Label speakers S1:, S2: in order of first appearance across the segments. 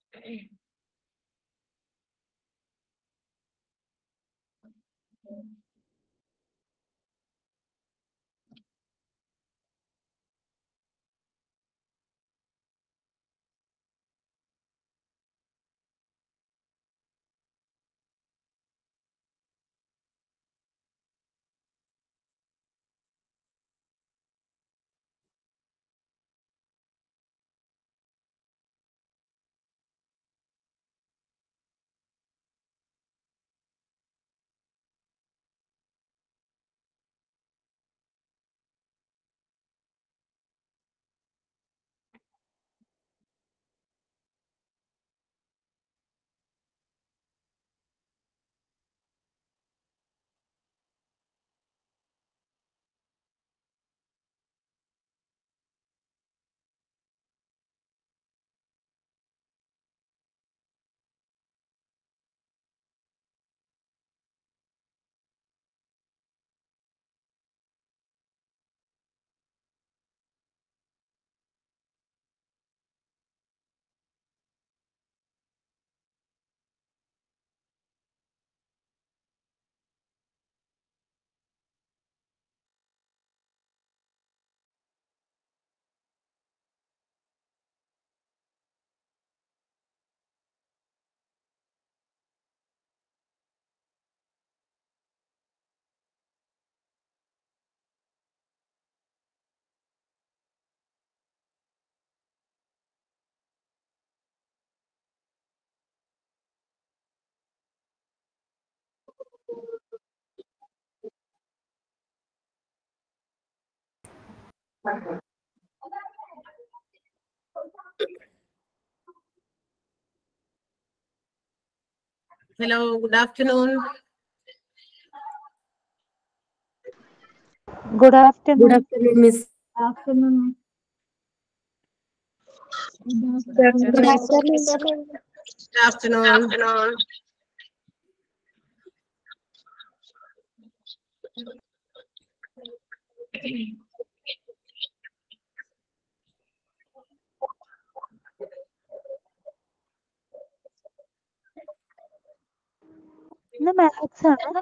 S1: Hello, good afternoon.
S2: Good afternoon.
S3: Good afternoon, Miss.
S2: afternoon.
S3: Good afternoon.
S1: Good afternoon.
S2: ഇന്ന് maths ആണ്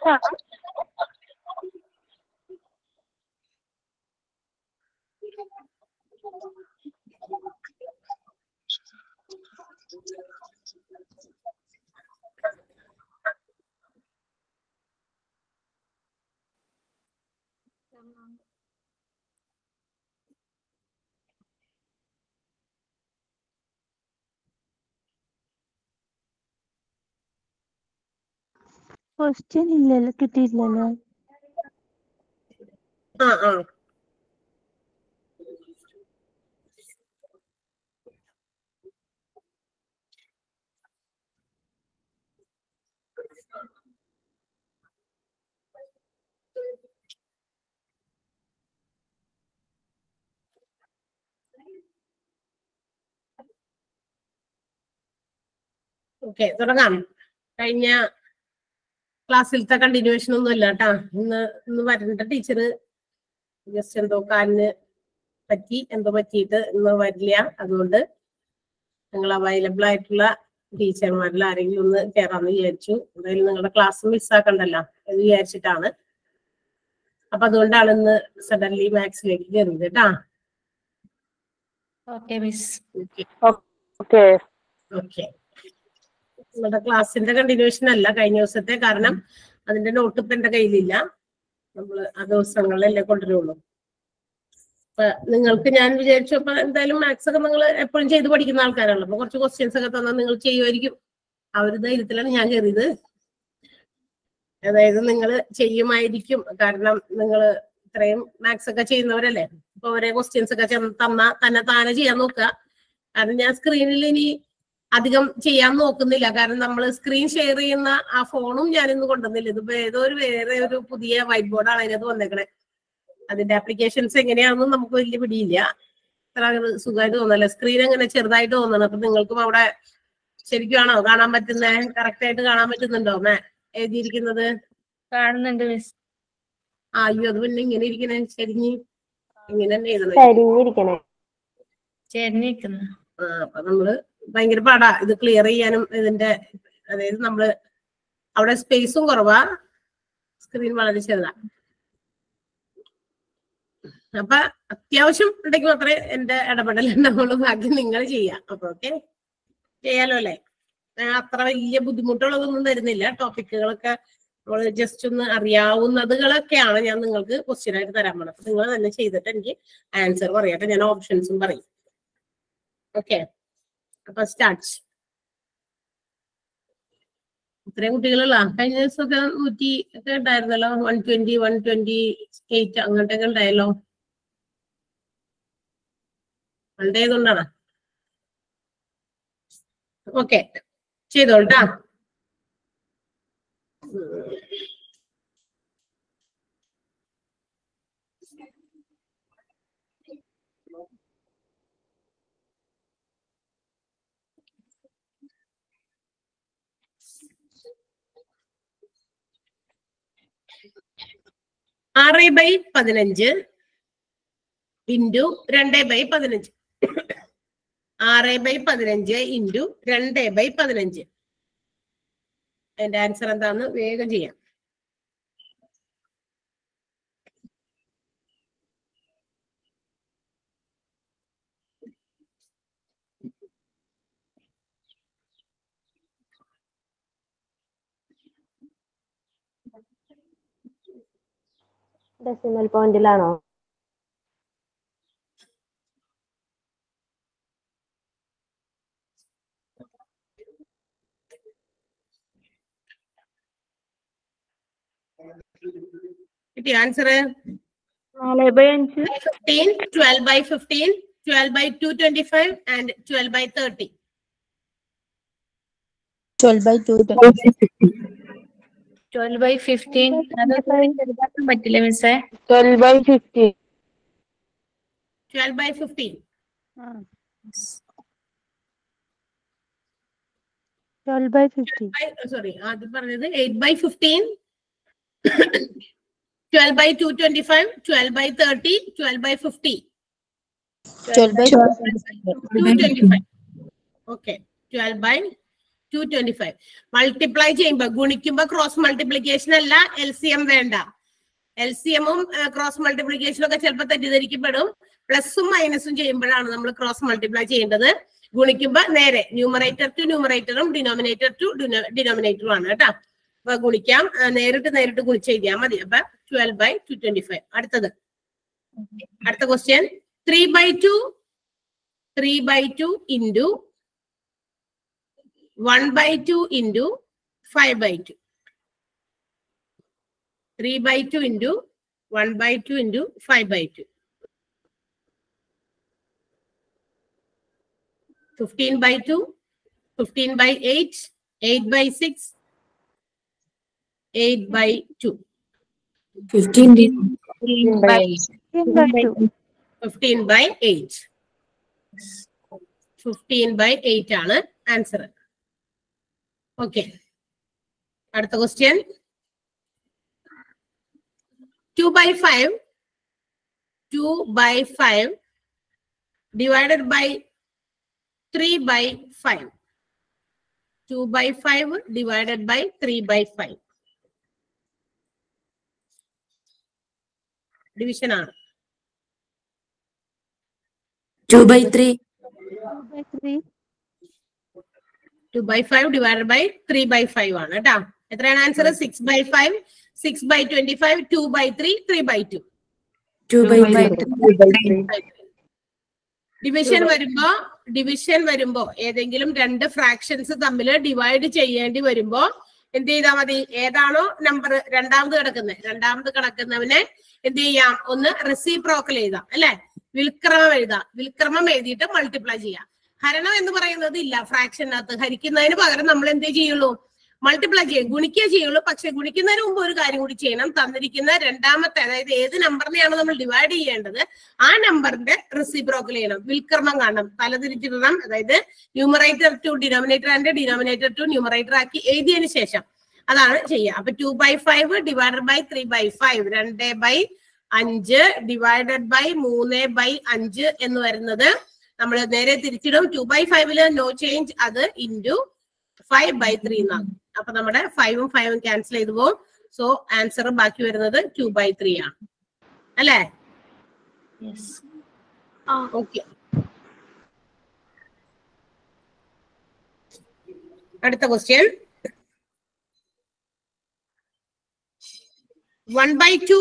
S2: question ഇല്ലല്ലോ കിട്ടിയില്ലല്ലോ
S1: ആ ആ ഓക്കെ തുടങ്ങാം കഴിഞ്ഞ ക്ലാസ്സിലത്തെ കണ്ടിന്യൂവേഷൻ ഒന്നും ഇല്ല കേട്ടാ ഇന്ന് ഇന്ന് വരേണ്ട ടീച്ചർ ജസ്റ്റ് എന്തോ കാലിന് പറ്റി എന്തോ പറ്റിയിട്ട് ഇന്ന് വരില്ല അതുകൊണ്ട് ഞങ്ങൾ അവൈലബിൾ ആയിട്ടുള്ള ടീച്ചർമാരിൽ ആരെങ്കിലും ഒന്ന് കയറാന്ന് വിചാരിച്ചു എന്തായാലും നിങ്ങളുടെ ക്ലാസ് മിസ്സാക്കണ്ടല്ലോ എന്ന് വിചാരിച്ചിട്ടാണ് അപ്പൊ അതുകൊണ്ടാണ് ഇന്ന് സഡൻലി മാത്സിലേക്ക് കയറിയത് കേട്ടാ
S3: Okay, Miss.
S2: ഓക്കെ
S1: ഓക്കെ നമ്മുടെ ക്ലാസ്സിന്റെ കണ്ടിന്യൂഷൻ അല്ല കഴിഞ്ഞ ദിവസത്തെ കാരണം അതിന്റെ നോട്ട് ഇപ്പൊ എന്റെ കയ്യിലില്ല നമ്മൾ ആ ദിവസങ്ങളിലല്ലേ കൊണ്ടുവരുള്ളൂ അപ്പൊ നിങ്ങൾക്ക് ഞാൻ വിചാരിച്ചു അപ്പൊ എന്തായാലും മാത്സ് ഒക്കെ നിങ്ങൾ എപ്പോഴും ചെയ്ത് പഠിക്കുന്ന ആൾക്കാരാണല്ലോ അപ്പൊ കുറച്ച് ക്വസ്റ്റ്യൻസ് ഒക്കെ തന്നാൽ നിങ്ങൾ ചെയ്യുമായിരിക്കും ആ ഒരു ധൈര്യത്തിലാണ് ഞാൻ കയറിയത് അതായത് നിങ്ങൾ ചെയ്യുമായിരിക്കും കാരണം നിങ്ങൾ ഇത്രയും മാത്സ് ഒക്കെ ചെയ്യുന്നവരല്ലേ അപ്പൊ ഒരേ ക്വസ്റ്റ്യൻസ് ഒക്കെ ചെന്ന് തന്നാ തന്നെ താനെ ചെയ്യാൻ നോക്കുക കാരണം ഞാൻ സ്ക്രീനിൽ ഇനി അധികം ചെയ്യാൻ നോക്കുന്നില്ല കാരണം നമ്മൾ സ്ക്രീൻ ഷെയർ ചെയ്യുന്ന ആ ഫോണും ഞാനിന്ന് കൊണ്ടുവന്നില്ല ഇതിപ്പോ ഏതോ ഒരു വേറെ ഒരു പുതിയ വൈറ്റ് ബോർഡാണ് അതിനകത്ത് വന്നേക്കണേ അതിന്റെ ആപ്ലിക്കേഷൻസ് എങ്ങനെയാണെന്നും നമുക്ക് വലിയ പിടിയില്ല അത്ര അങ്ങട് സുഖമായിട്ട് തോന്നല്ല സ്ക്രീൻ അങ്ങനെ ചെറുതായിട്ട് തോന്നണം അപ്പൊ നിങ്ങൾക്കും അവിടെ ശരിക്കും ആണോ കാണാൻ പറ്റുന്നേ കറക്റ്റ് ആയിട്ട് കാണാൻ പറ്റുന്നുണ്ടോ മേ എഴുതിയിരിക്കുന്നത്
S3: കാണുന്നുണ്ട് മിസ്
S1: ആ അയ്യോ അത് പിന്നെ ഇങ്ങനെ ഇരിക്കണേ ശരിഞ്ഞ് ഇങ്ങനെ തന്നെ എഴുതണേ
S2: ചരിഞ്ഞിരിക്കണേ
S3: ചേർന്നിരിക്കുന്നു
S1: ആ അപ്പൊ നമ്മള് ഭയങ്കര പാടാ ഇത് ക്ലിയർ ചെയ്യാനും ഇതിന്റെ അതായത് നമ്മള് അവിടെ സ്പേസും കുറവാ സ്ക്രീൻ വളരെ ചെറുതാ അപ്പൊ അത്യാവശ്യം ഉണ്ടെങ്കിൽ മാത്രമേ എന്റെ ഇടപെടൽ ഉണ്ടാവുള്ളൂ ബാക്കി നിങ്ങൾ ചെയ്യാം അപ്പൊ ഓക്കെ ചെയ്യാലോ അല്ലേ ഞാൻ അത്ര വലിയ ബുദ്ധിമുട്ടുള്ളതൊന്നും തരുന്നില്ല ടോപ്പിക്കുകളൊക്കെ നമ്മൾ ജസ്റ്റ് ഒന്ന് അറിയാവുന്നതുകളൊക്കെയാണ് ഞാൻ നിങ്ങൾക്ക് ക്വസ്റ്റ്യൻ ആയിട്ട് തരാൻ പോണത് അപ്പൊ നിങ്ങൾ തന്നെ ചെയ്തിട്ട് എനിക്ക് ആൻസർ പറയട്ടെ ഞാൻ ഓപ്ഷൻസും പറയും ഓക്കെ അപ്പൊ സ്റ്റാർട്ട് ഇത്രയും കുട്ടികളുള്ള കഴിഞ്ഞ ദിവസമൊക്കെ നൂറ്റി ഒക്കെ ഉണ്ടായിരുന്നല്ലോ one twenty one twenty eight അങ്ങോട്ടൊക്കെ ഉണ്ടായല്ലോ വൺഡേ ആയതുകൊണ്ടാണ് ഓക്കെ ചെയ്തോളട്ടാ ആറ് ബൈ പതിനഞ്ച് ഇൻറ്റു രണ്ട് ബൈ പതിനഞ്ച് ആറ് ബൈ പതിനഞ്ച് ഇൻറ്റു രണ്ട് ബൈ പതിനഞ്ച് അതിന്റെ ആൻസർ എന്താന്ന് വേഗം ചെയ്യാം
S2: ഡെസിമൽ പോയിന്റിലാണോ
S1: കിട്ടിയ ആൻസർ
S2: നാല് ബൈ അഞ്ച്
S1: fifteen twelve by fifteen twelve by two twenty five and twelve by thirty
S2: twelve by two
S3: twelve by fifteen അതൊക്കെ ചെറുതാക്കാൻ പറ്റില്ല മിസ്സേ
S2: twelve by fifteen
S1: twelve by fifteen
S2: twelve by fifteen
S1: sorry ആദ്യം പറഞ്ഞത് eight by fifteen twelve by two twenty five twelve by thirty twelve by fifty
S2: twelve by
S1: two twenty five okay twelve by two twenty five multiply ചെയ്യുമ്പോ ഗുണിക്കുമ്പോ cross multiplication അല്ല L C M വേണ്ട L C എമ്മും cross മൾട്ടിപ്ലിക്കേഷനും ഒക്കെ ചിലപ്പോൾ തെറ്റിദ്ധരിക്കപ്പെടും പ്ലസും മൈനസും ചെയ്യുമ്പോഴാണ് നമ്മൾ ക്രോസ് മൾട്ടിപ്ലൈ ചെയ്യേണ്ടത് ഗുണിക്കുമ്പോ നേരെ ന്യൂമറേറ്റർ ടു ന്യൂമറേറ്ററും ഡിനോമിനേറ്റർ ടു ഡിനോമിനേറ്ററും ആണ് കേട്ടോ അപ്പൊ ഗുണിക്കാം ആ, നേരിട്ട് നേരിട്ട് ഗുണിച്ച് എഴുതിയാൽ മതി അപ്പൊ twelve by two twenty five അടുത്തത് അടുത്ത question three by two three by two into one by two into five by two three by two into one by two into five by two fifteen by two fifteen by eight eight by six eight by two
S3: fifteen by
S1: fifteen by eight fifteen by eight ആണ് answer okay അടുത്ത question two by five two by five divided by three by five two by five divided by three by five division ആണ്
S3: two by three
S1: two by five divided by three by five ആണ് കേട്ടോ എത്രയാണ് answer six by five six by twenty five two by three three by two
S3: two by
S1: division വരുമ്പോ division വരുമ്പോ ഏതെങ്കിലും രണ്ട് fractions തമ്മിൽ divide ചെയ്യേണ്ടി വരുമ്പോ എന്ത് ചെയ്താൽ മതി ഏതാണോ നമ്പർ രണ്ടാമത് കിടക്കുന്നത് രണ്ടാമത് കിടക്കുന്നവനെ എന്ത് ചെയ്യാം ഒന്ന് റെസിപ്രോക്കൽ എഴുതാം അല്ലെ വിൽക്രമം എഴുതാം വിൽക്രമം എഴുതിയിട്ട് മൾട്ടിപ്ലൈ ചെയ്യാം ഹരണം എന്ന് പറയുന്നത് ഇല്ല ഫ്രാക്ഷനകത്ത് ഹരിക്കുന്നതിന് പകരം നമ്മൾ എന്തേ ചെയ്യുള്ളൂ മൾട്ടിപ്ലൈ ചെയ്യും ഗുണിക്കുക ചെയ്യുള്ളൂ പക്ഷെ ഗുണിക്കുന്നതിന് മുമ്പ് ഒരു കാര്യം കൂടി ചെയ്യണം തന്നിരിക്കുന്ന രണ്ടാമത്തെ അതായത് ഏത് നമ്പറിനെയാണ് നമ്മൾ ഡിവൈഡ് ചെയ്യേണ്ടത് ആ നമ്പറിന്റെ റെസിപ്രോക്കൽ ചെയ്യണം വിൽക്രമം കാണണം തലതിരിച്ചിടണം അതായത് numerator to denominator and denominator to numerator ആക്കി എഴുതിയതിനു ശേഷം അതാണ് ചെയ്യുക അപ്പൊ two by five divided by three by five രണ്ട് ബൈ അഞ്ച് ഡിവൈഡഡ് ബൈ മൂന്ന് ബൈ അഞ്ച് എന്ന് വരുന്നത് നമ്മൾ നേരെ തിരിച്ചിടും ടു ബൈ ഫൈവില് നോ ചേഞ്ച് അത് ഇൻറ്റു ഫൈവ് ബൈ ത്രീ എന്നാകും അപ്പൊ നമ്മുടെ ഫൈവും ഫൈവും ക്യാൻസൽ ചെയ്തു പോകും സോ ആൻസർ ബാക്കി വരുന്നത് ടു ബൈ ത്രീ ആണ് അല്ലേ
S3: യെസ്
S1: ഓക്കെ അടുത്ത question one by two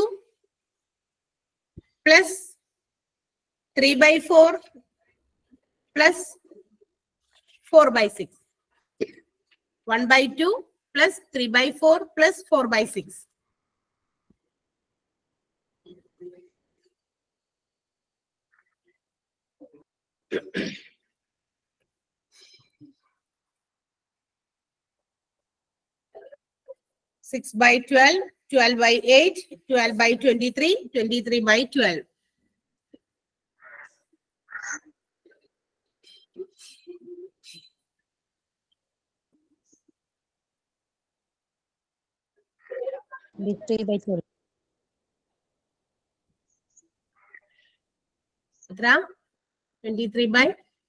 S1: plus three by four plus four by six one by two plus three by four plus four by six six by twelve twelve by eight twelve by twenty three twenty three by twelve
S2: three by twelve
S1: എത്ര twenty three by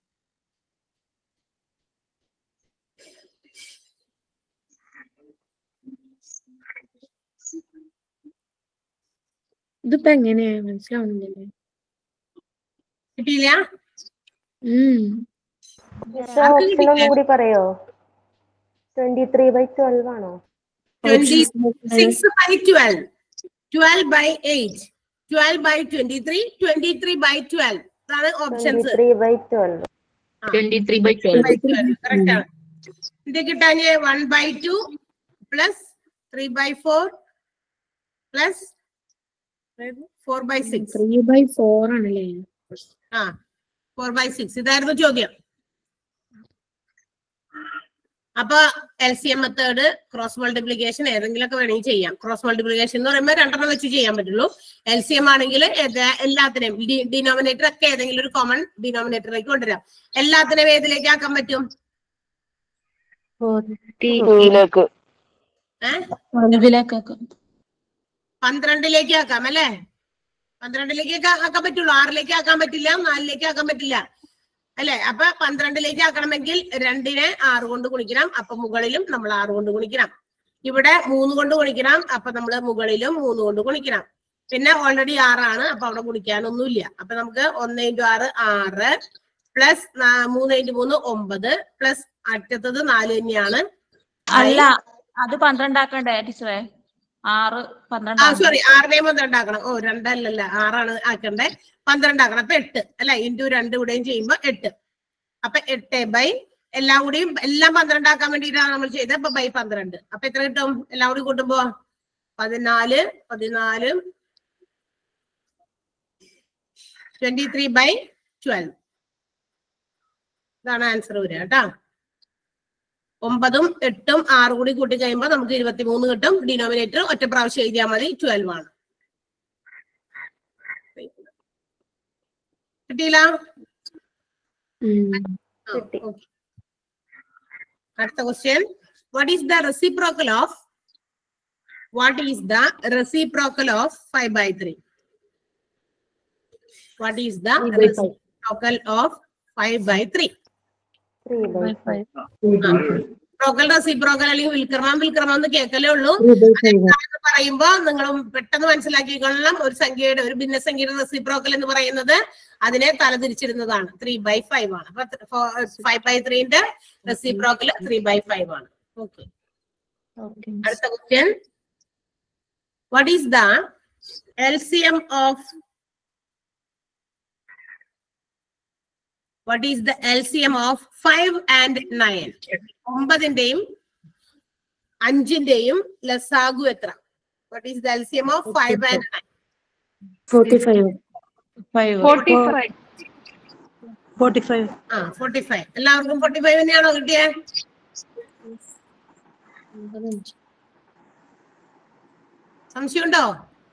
S3: ഇതിപ്പോ എങ്ങനെയാ മനസ്സിലാവുന്നില്ലല്ലേ
S1: കിട്ടിയില്ല
S3: ഉം
S2: option ഒന്നും കൂടി പറയോ twenty three by twelve ആണോ
S1: twenty six by twelve twelve by eight twelve by twenty three twenty three by twelve അതാണ്
S2: twenty
S1: options
S2: three by twelve
S3: twenty three by twelve
S1: correct ആണ് ഇത് കിട്ടാന് one by two plus three by four plus four by six
S3: three by four ആണല്ലേ
S1: ആ four by six ഇതായിരുന്നു ചോദ്യം അപ്പൊ L C M method cross multiplication ഏതെങ്കിലുമൊക്കെ വേണമെങ്കിൽ ചെയ്യാം ക്രോസ് മൾട്ടിപ്ലിക്കേഷൻ എന്ന് പറയുമ്പോൾ രണ്ടെണ്ണം വെച്ച് ചെയ്യാൻ പറ്റുള്ളൂ എൽ സി എം ആണെങ്കിൽ ഏത- എല്ലാത്തിനെയും ഡിനോമിനേറ്റർ ഒക്കെ ഏതെങ്കിലും ഒരു കോമൺ ഡിനോമിനേറ്ററിലേക്ക് കൊണ്ടുവരാം എല്ലാത്തിനെയും ഏതിലേക്ക് ആക്കാൻ പറ്റും
S2: ടൂയിലേക്ക്
S1: ഏഹ്
S3: ഇതിലേക്കൊക്കെ
S1: പന്ത്രണ്ടിലേക്ക് ആക്കാം അല്ലേ പന്ത്രണ്ടിലേക്ക് ആക്കാൻ ആക്കാൻ പറ്റുള്ളൂ ആറിലേക്ക് ആക്കാൻ പറ്റില്ല നാലിലേക്ക് ആക്കാൻ പറ്റില്ല അല്ലെ അപ്പൊ പന്ത്രണ്ടിലേക്ക് ആക്കണമെങ്കിൽ രണ്ടിനെ ആറ് കൊണ്ട് ഗുണിക്കണം അപ്പൊ മുകളിലും നമ്മൾ ആറ് കൊണ്ട് ഗുണിക്കണം ഇവിടെ മൂന്ന് കൊണ്ട് ഗുണിക്കണം അപ്പൊ നമ്മൾ മുകളിലും മൂന്ന് കൊണ്ട് ഗുണിക്കണം പിന്നെ ഓൾറെഡി ആറാണ് അപ്പൊ അവിടെ ഗുണിക്കാനൊന്നുമില്ല അപ്പൊ നമുക്ക് ഒന്ന് ഇൻറ്റു ആറ് ആറ് പ്ലസ് മൂന്ന് ഇൻറ്റു മൂന്ന് ഒമ്പത് പ്ലസ് അറ്റത്തത് നാല് തന്നെയാണ്
S4: അല്ല അത് പന്ത്രണ്ടാക്കണ്ടേ ടീച്ചറെ ആറ്
S1: ആ
S4: പന്ത്രണ്ട്
S1: സോറി ആറിനെയും പന്ത്രണ്ടാക്കണം ഓ രണ്ടല്ലല്ല ആറാണ് ആക്കണ്ടേ പന്ത്രണ്ടാക്കണം അപ്പൊ എട്ട് അല്ല ഇൻറ്റു രണ്ട് കൂടെയും ചെയ്യുമ്പോ എട്ട് അപ്പൊ എട്ട് ബൈ എല്ലാം കൂടിയും എല്ലാം പന്ത്രണ്ടാക്കാൻ വേണ്ടിയിട്ടാണ് നമ്മൾ ചെയ്തത് അപ്പൊ ബൈ പന്ത്രണ്ട് അപ്പൊ എത്ര കിട്ടും എല്ലാം കൂടി കൂട്ടുമ്പോ പതിനാല് പതിനാല് ട്വന്റി ത്രീ ബൈ ട്വൽവ് ഇതാണ് ആൻസർ വരിക കേട്ടോ ഒമ്പതും എട്ടും ആറും കൂടി കൂട്ടി കഴിയുമ്പോൾ നമുക്ക് ഇരുപത്തിമൂന്ന് കിട്ടും ഡിനോമിനേറ്റർ ഒറ്റ പ്രാവശ്യം എഴുതിയാൽ മതി ട്വൽവ് ആണ് കിട്ടിയില്ല
S3: ഉം.
S1: ആ, okay. അടുത്ത question what is the reciprocal of what is the reciprocal of five by three what is the
S3: Three by five.
S1: Reciprocal of five by three
S2: three by five
S1: പ്രോക്കൽ റെസിപ്രോക്കൽ അല്ലെങ്കിൽ വിൽക്രമം വിൽക്രമം എന്ന് കേൾക്കലേ ഉള്ളൂ
S3: Three by five.
S1: എന്ന് പറയുമ്പോ നിങ്ങൾ പെട്ടെന്ന് മനസ്സിലാക്കിക്കൊള്ളണം ഒരു സംഖ്യയുടെ ഒരു ഭിന്നസംഖ്യയുടെ റെസിപ്രോക്കൽ എന്ന് പറയുന്നത് അതിനെ തലതിരിച്ചിടുന്നതാണ് ത്രീ ബൈ ഫൈവ് ആണ് അപ്പൊ ഫൈവ് ബൈ ത്രീന്റെ റെസിപ്രോക്കൽ ത്രീ ബൈ ഫൈവ് ആണ് ഓക്കെ
S3: Okay.
S1: അടുത്ത question what is the L C M of what is the L C M of five and nine ഒമ്പതിന്റെയും അഞ്ചിന്റെയും ലസാഗു എത്ര what is the L C M of five and nine
S3: Forty-five.
S4: Five
S2: forty five
S1: ആ forty five എല്ലാവർക്കും forty five തന്നെയാണോ കിട്ടിയേ സംശയമുണ്ടോ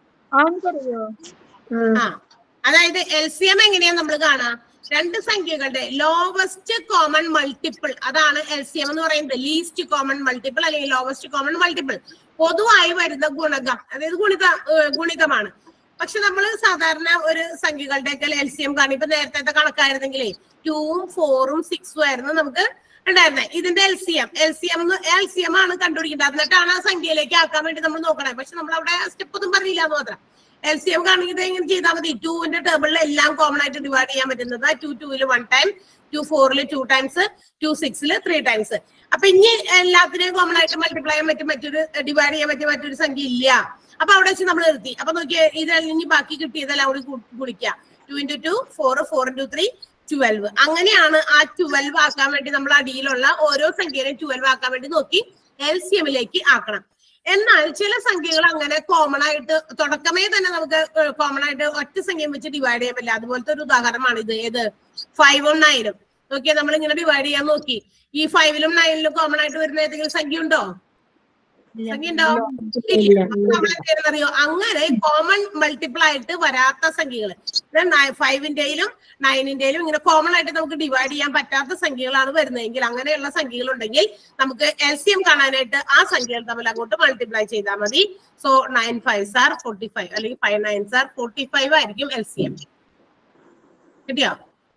S1: ആ അതായത് എൽ സി എം എങ്ങനെയാ നമ്മൾ കാണാ രണ്ട് സംഖ്യകളുടെ ലോവസ്റ്റ് കോമൺ മൾട്ടിപ്പിൾ അതാണ് എൽ സി എം എന്ന് പറയുന്നത് ലീസ്റ്റ് കോമൺ മൾട്ടിപ്പിൾ അല്ലെങ്കിൽ ലോവസ്റ്റ് കോമൺ മൾട്ടിപ്പിൾ പൊതുവായി വരുന്ന ഗുണകം അതായത് ഗുണിത ഏഹ് ഗുണിതമാണ് പക്ഷെ നമ്മൾ സാധാരണ ഒരു സംഖ്യകളുടെ ഒക്കെ എൽ സി എം കാണും ഇപ്പൊ നേരത്തെ കണക്കായിരുന്നെങ്കിലേ ടൂവും ഫോറും സിക്സും ആയിരുന്നു നമുക്ക് ഉണ്ടായിരുന്നത് ഇതിന്റെ L C M L C M L C M ആണ് കണ്ടുപിടിക്കേണ്ടത് എന്നിട്ടാണ് ആ സംഖ്യയിലേക്ക് ആക്കാൻ വേണ്ടി നമ്മൾ നോക്കണേ പക്ഷെ നമ്മൾ അവിടെ സ്റ്റെപ്പ് ഒന്നും പറഞ്ഞില്ല എന്ന് മാത്രം എൽ സി എം കാണിക്കുന്നത് എങ്ങനെ ചെയ്താൽ മതി ടൂവിന്റെ ടേബിളിൽ എല്ലാം കോമൺ ആയിട്ട് ഡിവൈഡ് ചെയ്യാൻ പറ്റുന്നത് ടു ടൂവിൽ വൺ ടൈം ടു ഫോറിൽ ടു ടൈംസ് ടു സിക്സിൽ ത്രീ ടൈംസ് അപ്പൊ ഇനി എല്ലാത്തിനെയും കോമൺ ആയിട്ട് മൾട്ടിപ്ലൈ ചെയ്യാൻ പറ്റും മറ്റൊരു ഡിവൈഡ് ചെയ്യാൻ പറ്റിയ മറ്റൊരു സംഖ്യ ഇല്ല അപ്പൊ അവിടെ വെച്ച് നമ്മൾ നിർത്തി അപ്പൊ നോക്കിയേ ഇതെല്ലാം ഇനി ബാക്കി കിട്ടിയതെല്ലാം കൂടി കൂ- ഗുണിക്കുക two into two four four into three twelve അങ്ങനെയാണ് ആ ട്വൽവ് ആക്കാൻ വേണ്ടി നമ്മൾ അടിയിലുള്ള ഓരോ സംഖ്യയിലെയും ട്വൽവ് ആക്കാൻ വേണ്ടി നോക്കി എൽ സി എമ്മിലേക്ക് ആക്കണം എന്നാൽ ചില സംഖ്യകൾ അങ്ങനെ കോമൺ ആയിട്ട് തുടക്കമേ തന്നെ നമുക്ക് കോമൺ ആയിട്ട് ഒറ്റ സംഖ്യ വെച്ച് ഡിവൈഡ് ചെയ്യാൻ പറ്റില്ല അതുപോലത്തെ ഒരു ഉദാഹരണമാണ് ഇത് ഏത് ഫൈവും നയനും നോക്കിയാ നമ്മൾ ഇങ്ങനെ ഡിവൈഡ് ചെയ്യാൻ നോക്കി ഈ ഫൈവിലും നയനിലും കോമൺ ആയിട്ട് വരുന്ന ഏതെങ്കിലും സംഖ്യ ഉണ്ടോ സംഖ്യ ഉണ്ടോ ഇല്ല. അപ്പൊ നമ്മൾ എന്ത് ചെയ്യണം അറിയോ അങ്ങനെ കോമൺ മൾട്ടിപ്പിൾ ആയിട്ട് വരാത്ത സംഖ്യകൾ ഫൈവിന്റെയിലും നയനിന്റെയിലും ഇങ്ങനെ കോമൺ ആയിട്ട് നമുക്ക് ഡിവൈഡ് ചെയ്യാൻ പറ്റാത്ത സംഖ്യകളാണ് വരുന്നതെങ്കിൽ അങ്ങനെയുള്ള സംഖ്യകൾ ഉണ്ടെങ്കിൽ നമുക്ക് എൽ സി എം കാണാനായിട്ട് ആ സംഖ്യകൾ തമ്മിൽ അങ്ങോട്ട് മൾട്ടിപ്ലൈ ചെയ്താൽ മതി so nine five sir forty five അല്ലെങ്കിൽ five nine sir forty five ആയിരിക്കും എൽ സി എം കിട്ടിയോ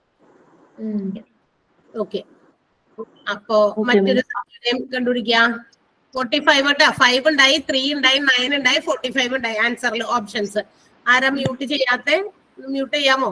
S1: ഓക്കെ അപ്പോ മറ്റൊരു സംഖ്യയും കണ്ടുപിടിക്കാം ഫോർട്ടി ഫൈവ് ഉണ്ട് ഫൈവ് ഉണ്ടായി ത്രീ ഉണ്ടായി നയൻ ഉണ്ടായി ഫോർട്ടി ഫൈവ് ഉണ്ടായി ആൻസറിൽ ഓപ്ഷൻസ് ആരാ മ്യൂട്ട് ചെയ്യാത്ത മ്യൂട്ട് ചെയ്യാമോ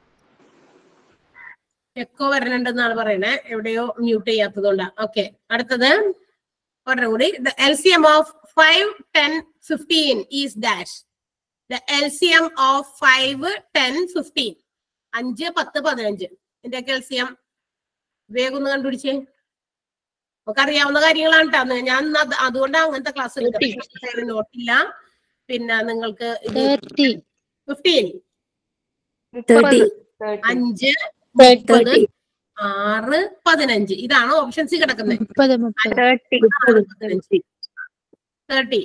S1: എക്കോ വരണുണ്ടെന്നാണ് പറയണേ എവിടെയോ മ്യൂട്ട് ചെയ്യാത്തതുകൊണ്ടാ ഓക്കെ അടുത്തത് ഒരെണ്ണം കൂടി the L C M of five ten fifteen is dash the L C M of five ten fifteen അഞ്ച് പത്ത് പതിനഞ്ച് ഇതിന്റെയൊക്കെ എൽ സി എം വേഗം ഒന്ന് കണ്ടുപിടിച്ചേ നമുക്ക് അറിയാവുന്ന കാര്യങ്ങളാണ് കേട്ടോ ഞാൻ ഇന്ന് അത് അതുകൊണ്ടാണ് അങ്ങനത്തെ ക്ലാസ് നോട്ടില്ല പിന്നെ നിങ്ങൾക്ക് ഇത് ഫിഫ്റ്റീൻ അഞ്ച് മുപ്പത് ആറ് പതിനഞ്ച് ഇതാണ് ഓപ്ഷൻസ് കിടക്കുന്നത് പതിനഞ്ച് തേർട്ടി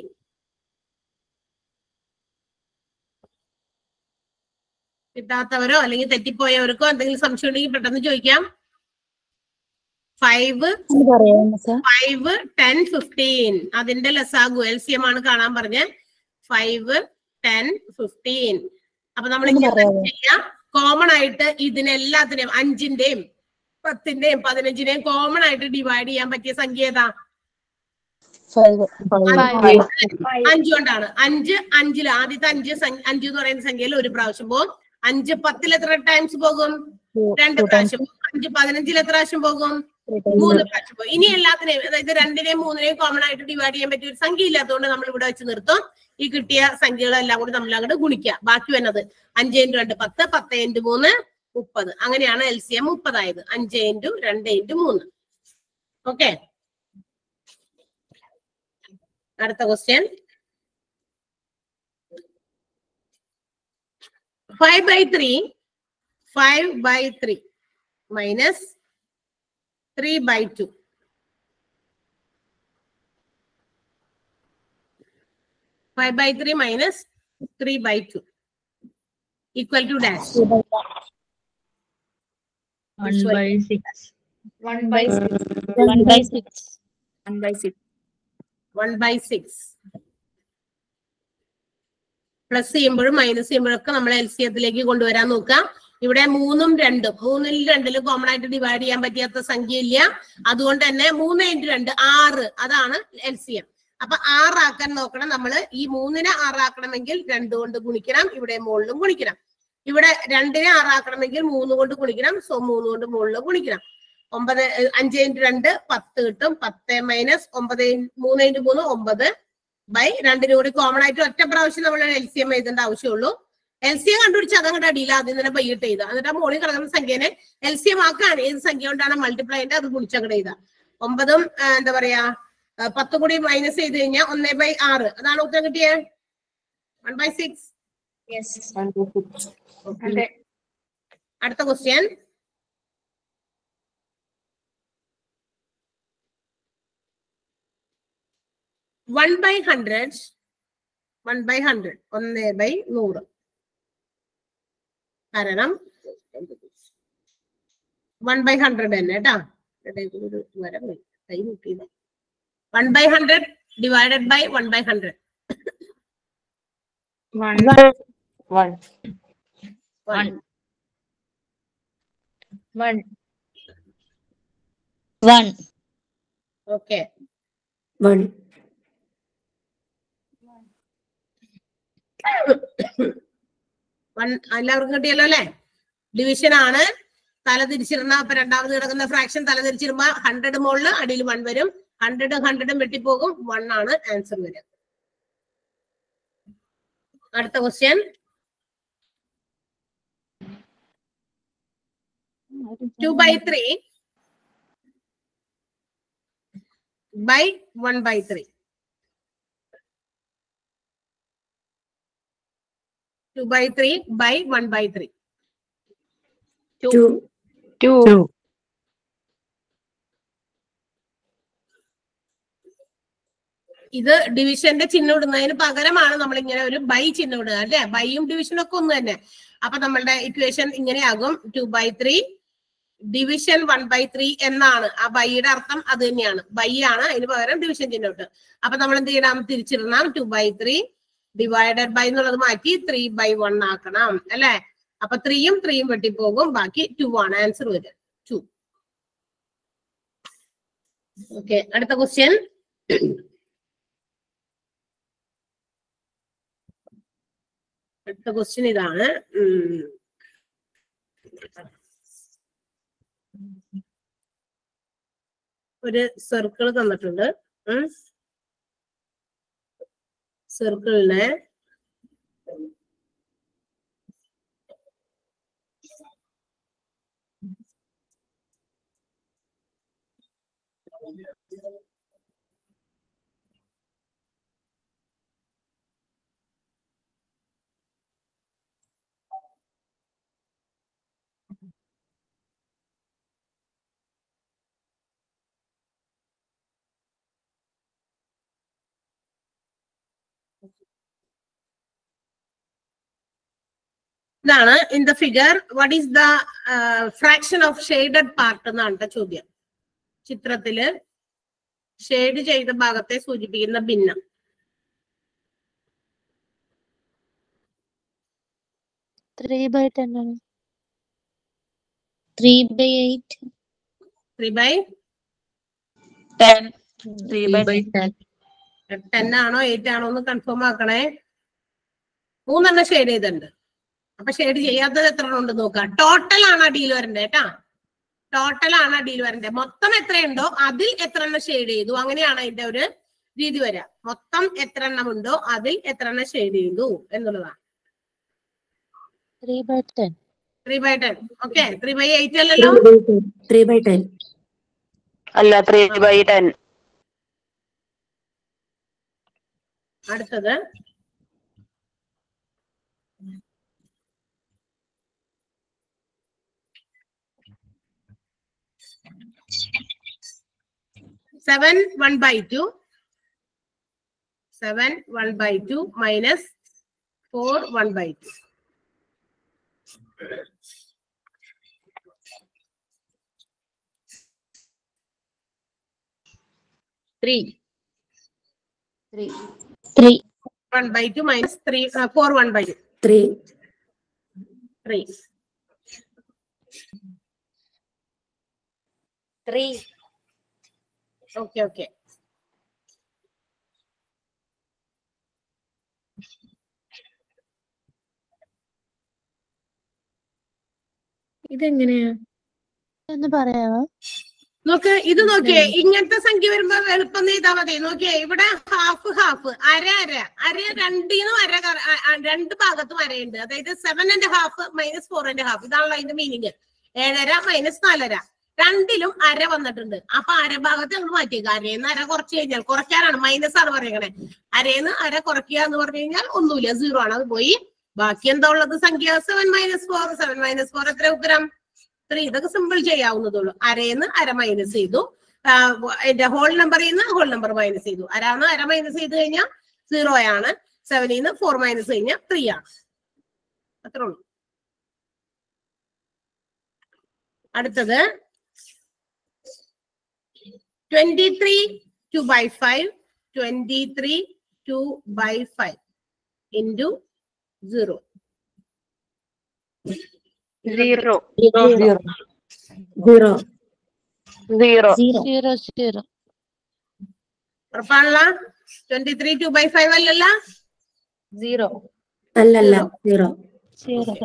S1: കിട്ടാത്തവരോ അല്ലെങ്കിൽ തെറ്റിപ്പോയവർക്കോ എന്തെങ്കിലും സംശയം ഉണ്ടെങ്കിൽ പെട്ടെന്ന് ചോദിക്കാം ഫൈവ് ഫൈവ് ടെൻ ഫിഫ്റ്റീൻ അതിന്റെ ലസാഗു എൽ സി എം ആണ് കാണാൻ പറഞ്ഞ ഫൈവ് ടെൻ ഫിഫ്റ്റീൻ അപ്പൊ നമ്മൾ ചെയ്യാം കോമൺ ആയിട്ട് ഇതിനെല്ലാത്തിനെയും അഞ്ചിന്റെയും പത്തിന്റെയും പതിനഞ്ചിന്റെയും കോമൺ ആയിട്ട് ഡിവൈഡ് ചെയ്യാൻ പറ്റിയ സംഖ്യ ഏതാ അഞ്ച് കൊണ്ടാണ് അഞ്ച് അഞ്ചില് ആദ്യത്തെ അഞ്ച് സംഖ്യ- അഞ്ച് എന്ന് പറയുന്ന സംഖ്യയിൽ ഒരു പ്രാവശ്യം പോകും അഞ്ച് പത്തിൽ എത്ര ടൈംസ് പോകും രണ്ട് പ്രാവശ്യം പോകും. അഞ്ച് പതിനഞ്ചിൽ എത്ര പ്രാവശ്യം പോകും മൂന്ന് പ്രാവശ്യം പോകും ഇനി എല്ലാത്തിനെയും അതായത് രണ്ടിനെയും മൂന്നിനെയും കോമൺ ആയിട്ട് ഡിവൈഡ് ചെയ്യാൻ പറ്റിയ ഒരു സംഖ്യ ഇല്ലാത്തതുകൊണ്ട് നമ്മൾ ഇവിടെ വെച്ച് നിർത്തും ഈ കിട്ടിയ സംഖ്യകളെല്ലാം കൂടി നമ്മൾ അങ്ങോട്ട് ഗുണിക്കുക ബാക്കി വരുന്നത് അഞ്ച് ഇൻറ്റു രണ്ട് പത്ത് പത്ത് ഇൻറ്റു മൂന്ന് മുപ്പത് അങ്ങനെയാണ് എൽ സി എം മുപ്പതായത് അഞ്ച് ഇൻറ്റു രണ്ട് ഇൻറ്റു മൂന്ന് ഓക്കെ അടുത്ത question five by three five by three minus three by two five by three minus three by two equal to dash
S3: One by six.
S5: One by six.
S3: One by six.
S5: One by six.
S1: One by six plus ചെയ്യുമ്പോഴും minus ചെയ്യുമ്പോഴൊക്കെ നമ്മൾ L C എത്തിലേക്ക് കൊണ്ടുവരാൻ നോക്കുക ഇവിടെ മൂന്നും രണ്ടും മൂന്നിൽ രണ്ടിലും കോമൺ ആയിട്ട് ഡിവൈഡ് ചെയ്യാൻ പറ്റാത്ത സംഖ്യ ഇല്ല അതുകൊണ്ട് തന്നെ മൂന്ന് ഇൻറ്റു രണ്ട് ആറ് അതാണ് എൽ സി എം അപ്പൊ ആറാക്കാൻ നോക്കണം നമ്മൾ ഈ മൂന്നിനെ ആറാക്കണമെങ്കിൽ രണ്ട് കൊണ്ട് ഗുണിക്കണം ഇവിടെ മുകളിലും ഗുണിക്കണം ഇവിടെ രണ്ടിനെ ആറാക്കണമെങ്കിൽ മൂന്ന് കൊണ്ട് ഗുണിക്കണം സോ മൂന്ന് കൊണ്ട് മുകളിൽ ഗുണിക്കണം ഒമ്പത് ഏഹ്, അഞ്ച് ഇൻറ്റു രണ്ട് പത്ത് കിട്ടും പത്ത് മൈനസ് ഒമ്പത് ഇൻ- മൂന്ന് ഇൻറ്റു മൂന്ന് ഒമ്പത് ബൈ രണ്ടിനും കൂടി കോമൺ ആയിട്ട് ഒറ്റ പ്രാവശ്യം നമ്മൾ എൽ സി എം എഴുതേണ്ട ആവശ്യമുള്ളൂ എൽ സി എം കണ്ടുപിടിച്ച് അതങ്ങോട്ട് അടിയിൽ ആദ്യം തന്നെ ബൈയിട്ട് ചെയ്താൽ എന്നിട്ട് ആ മുകളിൽ കിടക്കുന്ന സംഖ്യനെ എൽ സി എം ആക്കാണ് ഏത് സംഖ്യ കൊണ്ടാണ് മൾട്ടിപ്ലൈ ചെയ്ത് അത് ഗുണിച്ചങ്ങോട്ട് ചെയ്താൽ ഒമ്പതും ആ, എന്താ പറയാ ആ, പത്തും കൂടി മൈനസ് ചെയ്ത് കഴിഞ്ഞാൽ ഒന്നേ ബൈ ആറ് അതാണ് ഉത്തരം കിട്ടിയത് one by six
S5: Yes.
S1: Okay. അടുത്ത question one by hundred one by hundred ഒന്ന് ബൈ നൂറ് കാരണം വൺ ബൈ ഹൺഡ്രഡ് തന്നെ കേട്ടാ one by hundred divided by one by hundred
S5: One.
S2: One
S1: one
S5: One.
S3: One.
S1: Okay
S6: One.
S1: One എല്ലാവർക്കും കിട്ടിയല്ലോ അല്ലെ division ആണ് തല തിരിച്ചിരുന്ന അപ്പൊ രണ്ടാമത് കിടക്കുന്ന ഫ്രാക്ഷൻ തല തിരിച്ചിരുമ്പോ ഹൺഡ്രഡ് മുകളിൽ അടിയിൽ വൺ വരും ഹൺഡ്രഡും ഹൺഡ്രഡും വെട്ടിപ്പോകും വൺ ആണ് ആൻസർ വരിക അടുത്ത question two by three by one by three two by three by one by three
S6: Two.
S2: Two
S1: ഇത് ഡിവിഷന്റെ ചിഹ്നം ഇടുന്നതിന് പകരമാണ് നമ്മൾ ഇങ്ങനെ ഒരു ബൈ ചിഹ്നം ഇടുക അല്ലെ ബൈയും ഡിവിഷനും ഒക്കെ ഒന്ന് തന്നെ അപ്പൊ നമ്മളുടെ ഇക്വേഷൻ ഇങ്ങനെയാകും two by three division one by three എന്നാണ് ആ ബൈയുടെ അർത്ഥം അത് തന്നെയാണ് ബൈ ആണ് അതിന് പകരം ഡിവിഷൻ ചിഹ്നം ഇട്ട് അപ്പൊ നമ്മൾ എന്ത് ചെയ്യണം തിരിച്ചിടണം two by three divided by എന്നുള്ളത് മാറ്റി ത്രീ ബൈ വൺ ആക്കണം അല്ലെ അപ്പൊ ത്രീയും ത്രീയും വെട്ടിപ്പോകും ബാക്കി ടു ആണ് ആൻസർ വരിക ടു ഓക്കെ അടുത്ത ക്വസ്റ്റ്യൻ അടുത്ത ക്വസ്റ്റ്യൻ ഇതാണ് ഉം. ഒരു സർക്കിൾ തന്നിട്ടുണ്ട് സർക്കിളിനെ ഇതാണ് in the figure what is the fraction of shaded part എന്നാണ് ട്ടോ ചോദ്യം ചിത്രത്തില് ഷെയ്ഡ് ചെയ്ത ഭാഗത്തെ സൂചിപ്പിക്കുന്ന ഭിന്നം
S3: ത്രീ ബൈ ടെൻ ആണ് three by eight
S1: three by
S4: ten three by
S1: ten ആണോ എയ്റ്റ് ആണോ എന്ന് കൺഫേം ആക്കണേ മൂന്നെണ്ണം ഷെയ്ഡ് ചെയ്തിട്ടുണ്ട് അപ്പൊ ഷെയ്ഡ് ചെയ്യാത്തത് എത്ര ഉണ്ട് നോക്കാം ടോട്ടൽ ആണ് അടിയിൽ വരണ്ടേ കേട്ടാ ടോട്ടൽ ആണ് അടിയിൽ വരണ്ടേ മൊത്തം എത്രയുണ്ടോ അതിൽ എത്ര എണ്ണം ഷെയ്ഡ് ചെയ്തു അങ്ങനെയാണ് അതിന്റെ ഒരു രീതി വരിക മൊത്തം എത്ര എണ്ണം ഉണ്ടോ അതിൽ എത്ര എണ്ണം ഷെയ്ഡ് ചെയ്തു എന്നുള്ളതാണ്
S3: three by ten
S1: three by ten okay three by eight അല്ലല്ലോ
S6: Three by ten.
S2: അല്ല ത്രീ ബൈ ടെൻ
S1: അടുത്തത് seven one by two seven one by two minus four one by two
S5: Three.
S3: Three
S1: one by two minus three four one by two
S6: Three.
S1: Three
S5: Three.
S1: Okay okay
S3: ഇതെങ്ങനെയാ ഒന്ന് പറയാമോ
S1: നോക്ക് ഇത് നോക്കിയേ ഇങ്ങനത്തെ സംഖ്യ വരുമ്പോ എളുപ്പം ചെയ്താൽ മതി നോക്കിയേ ഇവിടെ ഹാഫ് ഹാഫ് അര അര അര രണ്ടിനും അര കറ- അ- അ- രണ്ട് ഭാഗത്തും അരയുണ്ട് അതായത് seven and half minus four and half ഇതാണല്ലോ അതിന്റെ മീനിങ് ഏഴര മൈനസ് നാലര രണ്ടിലും അര വന്നിട്ടുണ്ട് അപ്പൊ അരഭാഗത്ത് നമ്മൾ മാറ്റിയേക്ക് അരേന്ന് അര കുറച്ച് കഴിഞ്ഞാൽ കുറയ്ക്കാനാണ് മൈനസ് ആണ് പറയണേ അരേന്ന് അര കുറയ്ക്കുക എന്ന് പറഞ്ഞു കഴിഞ്ഞാൽ ഒന്നുമില്ല സീറോ ആണ് അത് പോയി ബാക്കി എന്താ ഉള്ളത് സംഖ്യ seven minus four seven minus four എത്ര ഉത്തരം ത്രീ ഇതൊക്കെ സിമ്പിൾ ചെയ്യാവുന്നതുള്ളൂ അരേന്ന് അര മൈനസ് ചെയ്തു എന്റെ ഹോൾ നമ്പറിൽ നിന്ന് ഹോൾ നമ്പർ മൈനസ് ചെയ്തു അരാന്ന് അര മൈനസ് ചെയ്ത് കഴിഞ്ഞാൽ സീറോ ആണ് സെവനിൽ നിന്ന് ഫോർ മൈനസ് കഴിഞ്ഞാൽ ത്രീ ആണ് അത്രേ ഉള്ളൂ അടുത്തത് twenty three two by five twenty three two by five into zero
S4: zero
S6: Zero.
S4: Zero
S3: zero zero
S1: ഉറപ്പാണല്ല twenty three two by five അല്ലല്ല
S5: Zero.
S6: അല്ലല്ല സീറോ
S3: സീറോ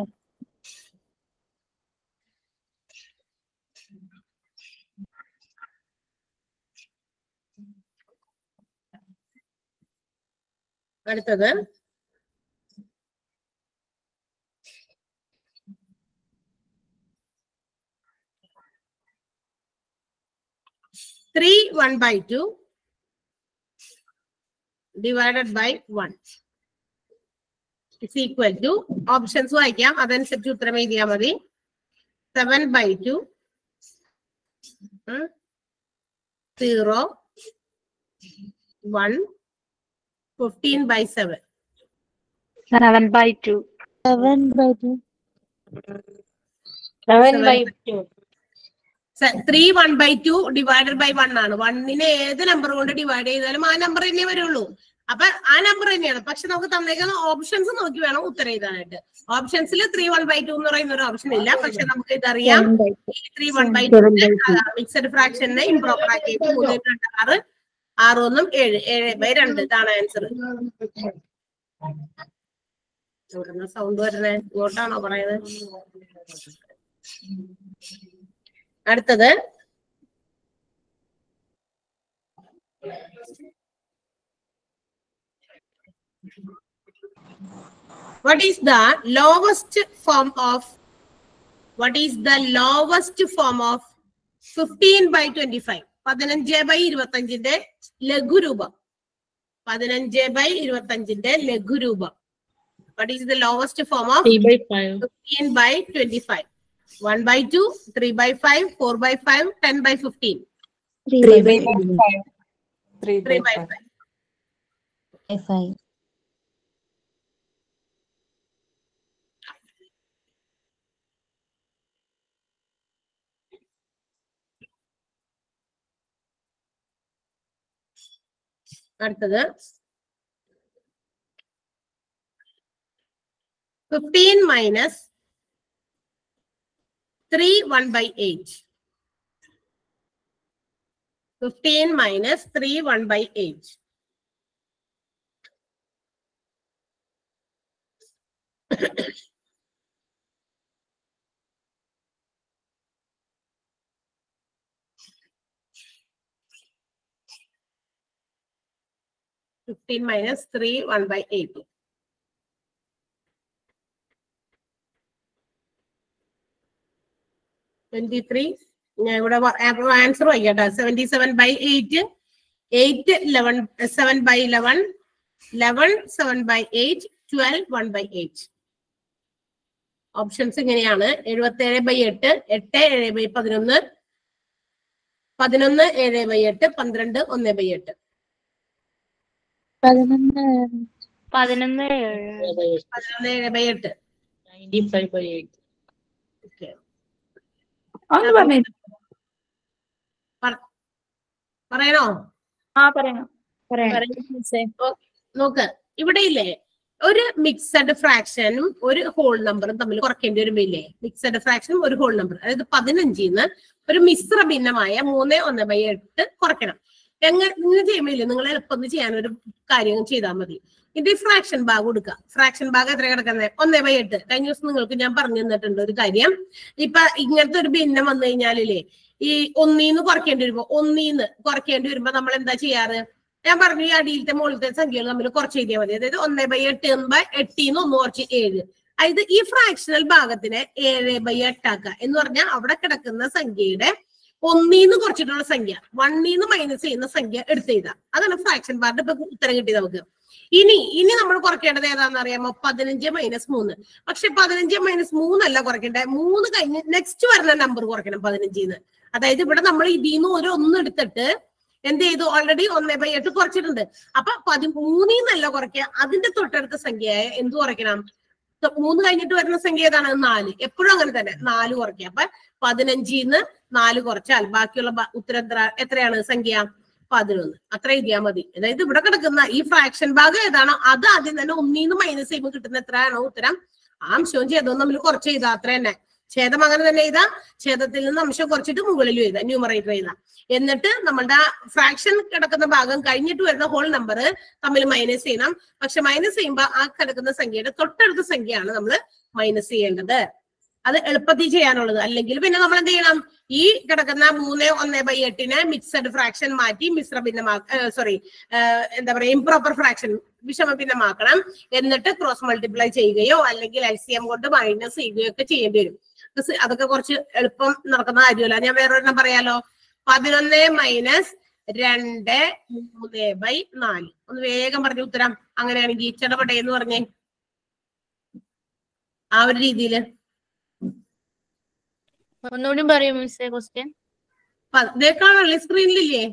S1: അടുത്തത് three one by two divided by one is equal to options വായിക്കാം അതനുസരിച്ച് ഉത്തരം എഴുതിയാൽ മതി seven by two zero one fifteen by seven
S4: seven by two
S3: seven by two
S4: seven by two
S1: three one by two divided by one ആണ് വണ്ണിനെ ഏത് number കൊണ്ട് divide ചെയ്താലും ആ നമ്പർ തന്നെ വരുള്ളൂ അപ്പൊ ആ നമ്പർ തന്നെയാണ് പക്ഷെ നമുക്ക് തന്നേക്കുന്ന ഓപ്ഷൻസ് നോക്കി വേണം ഉത്തരം എഴുതാനായിട്ട് ഓപ്ഷൻസിൽ ത്രീ വൺ ബൈ ടു എന്ന് പറയുന്ന ഒരു ഓപ്ഷൻ ഇല്ല പക്ഷെ നമുക്ക് ഇതറിയാം three one by two mixed ഫ്രാക്ഷനെ ഇംപ്രോപ്പർ ആക്കിയിട്ട് മൂന്ന് രണ്ട് ആറ് ആറ് ഒന്നും ഏഴ് ഏഴ് ബൈ രണ്ട് ഇതാണ് ആൻസർ സൗണ്ട് വരുന്നത് ഇങ്ങോട്ടാണോ പറയുന്നത് അടുത്തത് what is the lowest form of what is the lowest form of 15 by 25 പതിനഞ്ച് ബൈ ഇരുപത്തഞ്ചിന്റെ ലഘുരൂപം പതിനഞ്ച് ബൈ ഇരുപത്തഞ്ചിന്റെ ലഘുരൂപം what is the lowest form of
S4: three by five
S1: 15 by 25 1 by 2 3 by 5 4 by 5 10 by 15
S3: three by
S1: 3 by 5
S3: five
S1: അടുത്തത് fifteen minus three one by eight fifteen minus three one by eight fifteen minus three one by eight twenty three ഞാൻ ഇവിടെ answer വായിക്കട്ടെ seventy seven by eight eight eleven seven by eleven eleven seven by eight twelve one by eight options ഇങ്ങനെയാണ് എഴുപത്തി ഏഴ് by എട്ട് എട്ട് ഏഴ് by പതിനൊന്ന് പതിനൊന്ന് ഏഴ് ബൈ എട്ട് പന്ത്രണ്ട് ഒന്ന് ബൈ എട്ട്
S3: പതിനൊന്ന്
S4: പതിനൊന്ന് ഏഴ്
S1: പതിനൊന്ന് ഏഴ് ബൈ എട്ട്
S4: ninety five by eight
S1: Okay.
S4: ഒന്ന് പറഞ്ഞു
S1: പറയണോ
S4: ആ പറയണം
S1: നോക്ക് ഇവിടെ ഇല്ലേ ഒരു മിക്സഡ് ഫ്രാക്ഷനും ഒരു ഹോൾ നമ്പറും തമ്മിൽ കുറയ്ക്കേണ്ടി വരുമ്പില്ലേ മിക്സഡ് ഫ്രാക്ഷനും ഒരു ഹോൾ നമ്പർ അതായത് പതിനഞ്ചിന്ന് ഒരു മിശ്ര ഭിന്നമായ മൂന്ന് ഒന്ന് ബൈ എട്ട് കുറയ്ക്കണം എങ്ങനെ ഇങ്ങനെ ചെയ്യുമ്പോഴില്ലേ നിങ്ങൾ എളുപ്പം ചെയ്യാൻ ഒരു കാര്യം ചെയ്താൽ മതി ഇത് ഫ്രാക്ഷൻ ഭാഗം കൊടുക്കുക ഫ്രാക്ഷൻ ഭാഗം എത്ര കിടക്കുന്നത് ഒന്നേ ബൈ എട്ട് കഴിഞ്ഞ ദിവസം നിങ്ങൾക്ക് ഞാൻ പറഞ്ഞു തന്നിട്ടുണ്ട് ഒരു കാര്യം ഇപ്പൊ ഇങ്ങനത്തെ ഒരു ഭിന്നം വന്നു കഴിഞ്ഞാലില്ലേ ഈ ഒന്നീന്ന് കുറയ്ക്കേണ്ടി വരുമ്പോ ഒന്നീന്ന് കുറയ്ക്കേണ്ടി വരുമ്പോ നമ്മൾ എന്താ ചെയ്യാറ് ഞാൻ പറഞ്ഞു ഈ അടിയിലത്തെ മുകളിലത്തെ സംഖ്യകൾ തമ്മിൽ കുറച്ച് എഴുതിയാൽ മതി അതായത് ഒന്നേ ബൈ എട്ട് ബൈ എട്ടിന്ന് ഒന്ന് കുറച്ച് ഏഴ് അതായത് ഈ ഫ്രാക്ഷണൽ ഭാഗത്തിനെ ഏഴ് ബൈ എട്ടാക്കുക എന്ന് പറഞ്ഞാൽ അവിടെ കിടക്കുന്ന സംഖ്യയുടെ ഒന്നീന്ന് കുറച്ചിട്ടുള്ള സംഖ്യ വണ്ണീന്ന് മൈനസ് ചെയ്യുന്ന സംഖ്യ എടുത്ത് എഴുതാം അതാണ് ഫ്രാക്ഷൻ പാർട്ട് ഇപ്പൊ ഉത്തരം കിട്ടി നമുക്ക് ഇനി ഇനി നമ്മൾ കുറയ്ക്കേണ്ടത് ഏതാണെന്ന് അറിയാമോ പതിനഞ്ച് മൈനസ് മൂന്ന് പക്ഷെ പതിനഞ്ച് മൈനസ് മൂന്നല്ല കുറയ്ക്കേണ്ടത് മൂന്ന് കഴിഞ്ഞ് നെക്സ്റ്റ് വരുന്ന നമ്പർ കുറയ്ക്കണം പതിനഞ്ചിന്ന് അതായത് ഇവിടെ നമ്മൾ ഇതിന്ന് ഒരു ഒന്ന് എടുത്തിട്ട് എന്ത് ചെയ്തു ഓൾറെഡി ഒന്നേ ബൈ എട്ട് കുറച്ചിട്ടുണ്ട് അപ്പൊ പതിമൂന്നിന്നല്ല കുറയ്ക്കുക അതിന്റെ തൊട്ടടുത്ത സംഖ്യയായ എന്ത് കുറയ്ക്കണം ത- മൂന്ന് കഴിഞ്ഞിട്ട് വരുന്ന സംഖ്യ ഏതാണ് നാല് എപ്പോഴും അങ്ങനെ തന്നെ നാല് കുറയ്ക്കുക അപ്പൊ പതിനഞ്ചിന്ന് നാല് കുറച്ചാൽ ബാക്കിയുള്ള ബ- ഉത്തരം എത്ര എത്രയാണ് സംഖ്യ പതിനൊന്ന് അത്ര എഴുതിയാൽ മതി അതായത് ഇവിടെ കിടക്കുന്ന ഈ ഫ്രാക്ഷൻ ഭാഗം ഏതാണോ അത് ആദ്യം തന്നെ ഒന്നീന്ന് മൈനസ് ചെയ്യുമ്പോൾ കിട്ടുന്ന എത്രയാണോ ഉത്തരം ആ അംശവും ചെയ്തതും തമ്മിൽ കുറച്ച് ചെയ്താൽ അത്ര തന്നെ ഛേദം അങ്ങനെ തന്നെ എഴുതാം ഛേദത്തിൽ നിന്ന് അംശം കുറച്ചിട്ട് മുകളിലും എഴുതാം ന്യൂമറേറ്റർ എഴുതാം എന്നിട്ട് നമ്മളുടെ ഫ്രാക്ഷൻ കിടക്കുന്ന ഭാഗം കഴിഞ്ഞിട്ട് വരുന്ന ഹോൾ നമ്പർ തമ്മിൽ മൈനസ് ചെയ്യണം പക്ഷെ മൈനസ് ചെയ്യുമ്പോൾ ആ കിടക്കുന്ന സംഖ്യയുടെ തൊട്ടടുത്ത സംഖ്യയാണ് നമ്മൾ മൈനസ് ചെയ്യേണ്ടത് അത് എളുപ്പത്തിൽ ചെയ്യാനുള്ളത് അല്ലെങ്കിൽ പിന്നെ നമ്മൾ എന്ത് ചെയ്യണം ഈ കിടക്കുന്ന മൂന്ന് ഒന്ന് ബൈ എട്ടിനെ മിക്സഡ് ഫ്രാക്ഷൻ മാറ്റി മിശ്ര ഭിന്നമാക്ക സോറി എന്താ പറയാ ഇംപ്രോപ്പർ ഫ്രാക്ഷൻ വിഷമ ഭിന്നമാക്കണം എന്നിട്ട് ക്രോസ് മൾട്ടിപ്ലൈ ചെയ്യുകയോ അല്ലെങ്കിൽ എൽ സി എം കൊണ്ട് മൈനസ് ചെയ്യുകയോ ഒക്കെ ചെയ്യേണ്ടി വരും അത് സ് അതൊക്കെ കുറച്ച് എളുപ്പം നടക്കുന്ന കാര്യമല്ല ഞാൻ വേറൊരെണ്ണം പറയാലോ പതിനൊന്ന് മൈനസ് രണ്ട് മൂന്ന് ബൈ നാല് ഒന്ന് വേഗം പറഞ്ഞ ഉത്തരം അങ്ങനെയാണെങ്കിൽ ചടപടേ എന്ന് പറഞ്ഞേ ആ ഒരു രീതിയില്
S4: ഒന്നുകൂടി പറയൂ മിസ്സേ ക്വസ്റ്റ്യൻ
S1: കാണല്ലേ സ്ക്രീനിലില്ലേ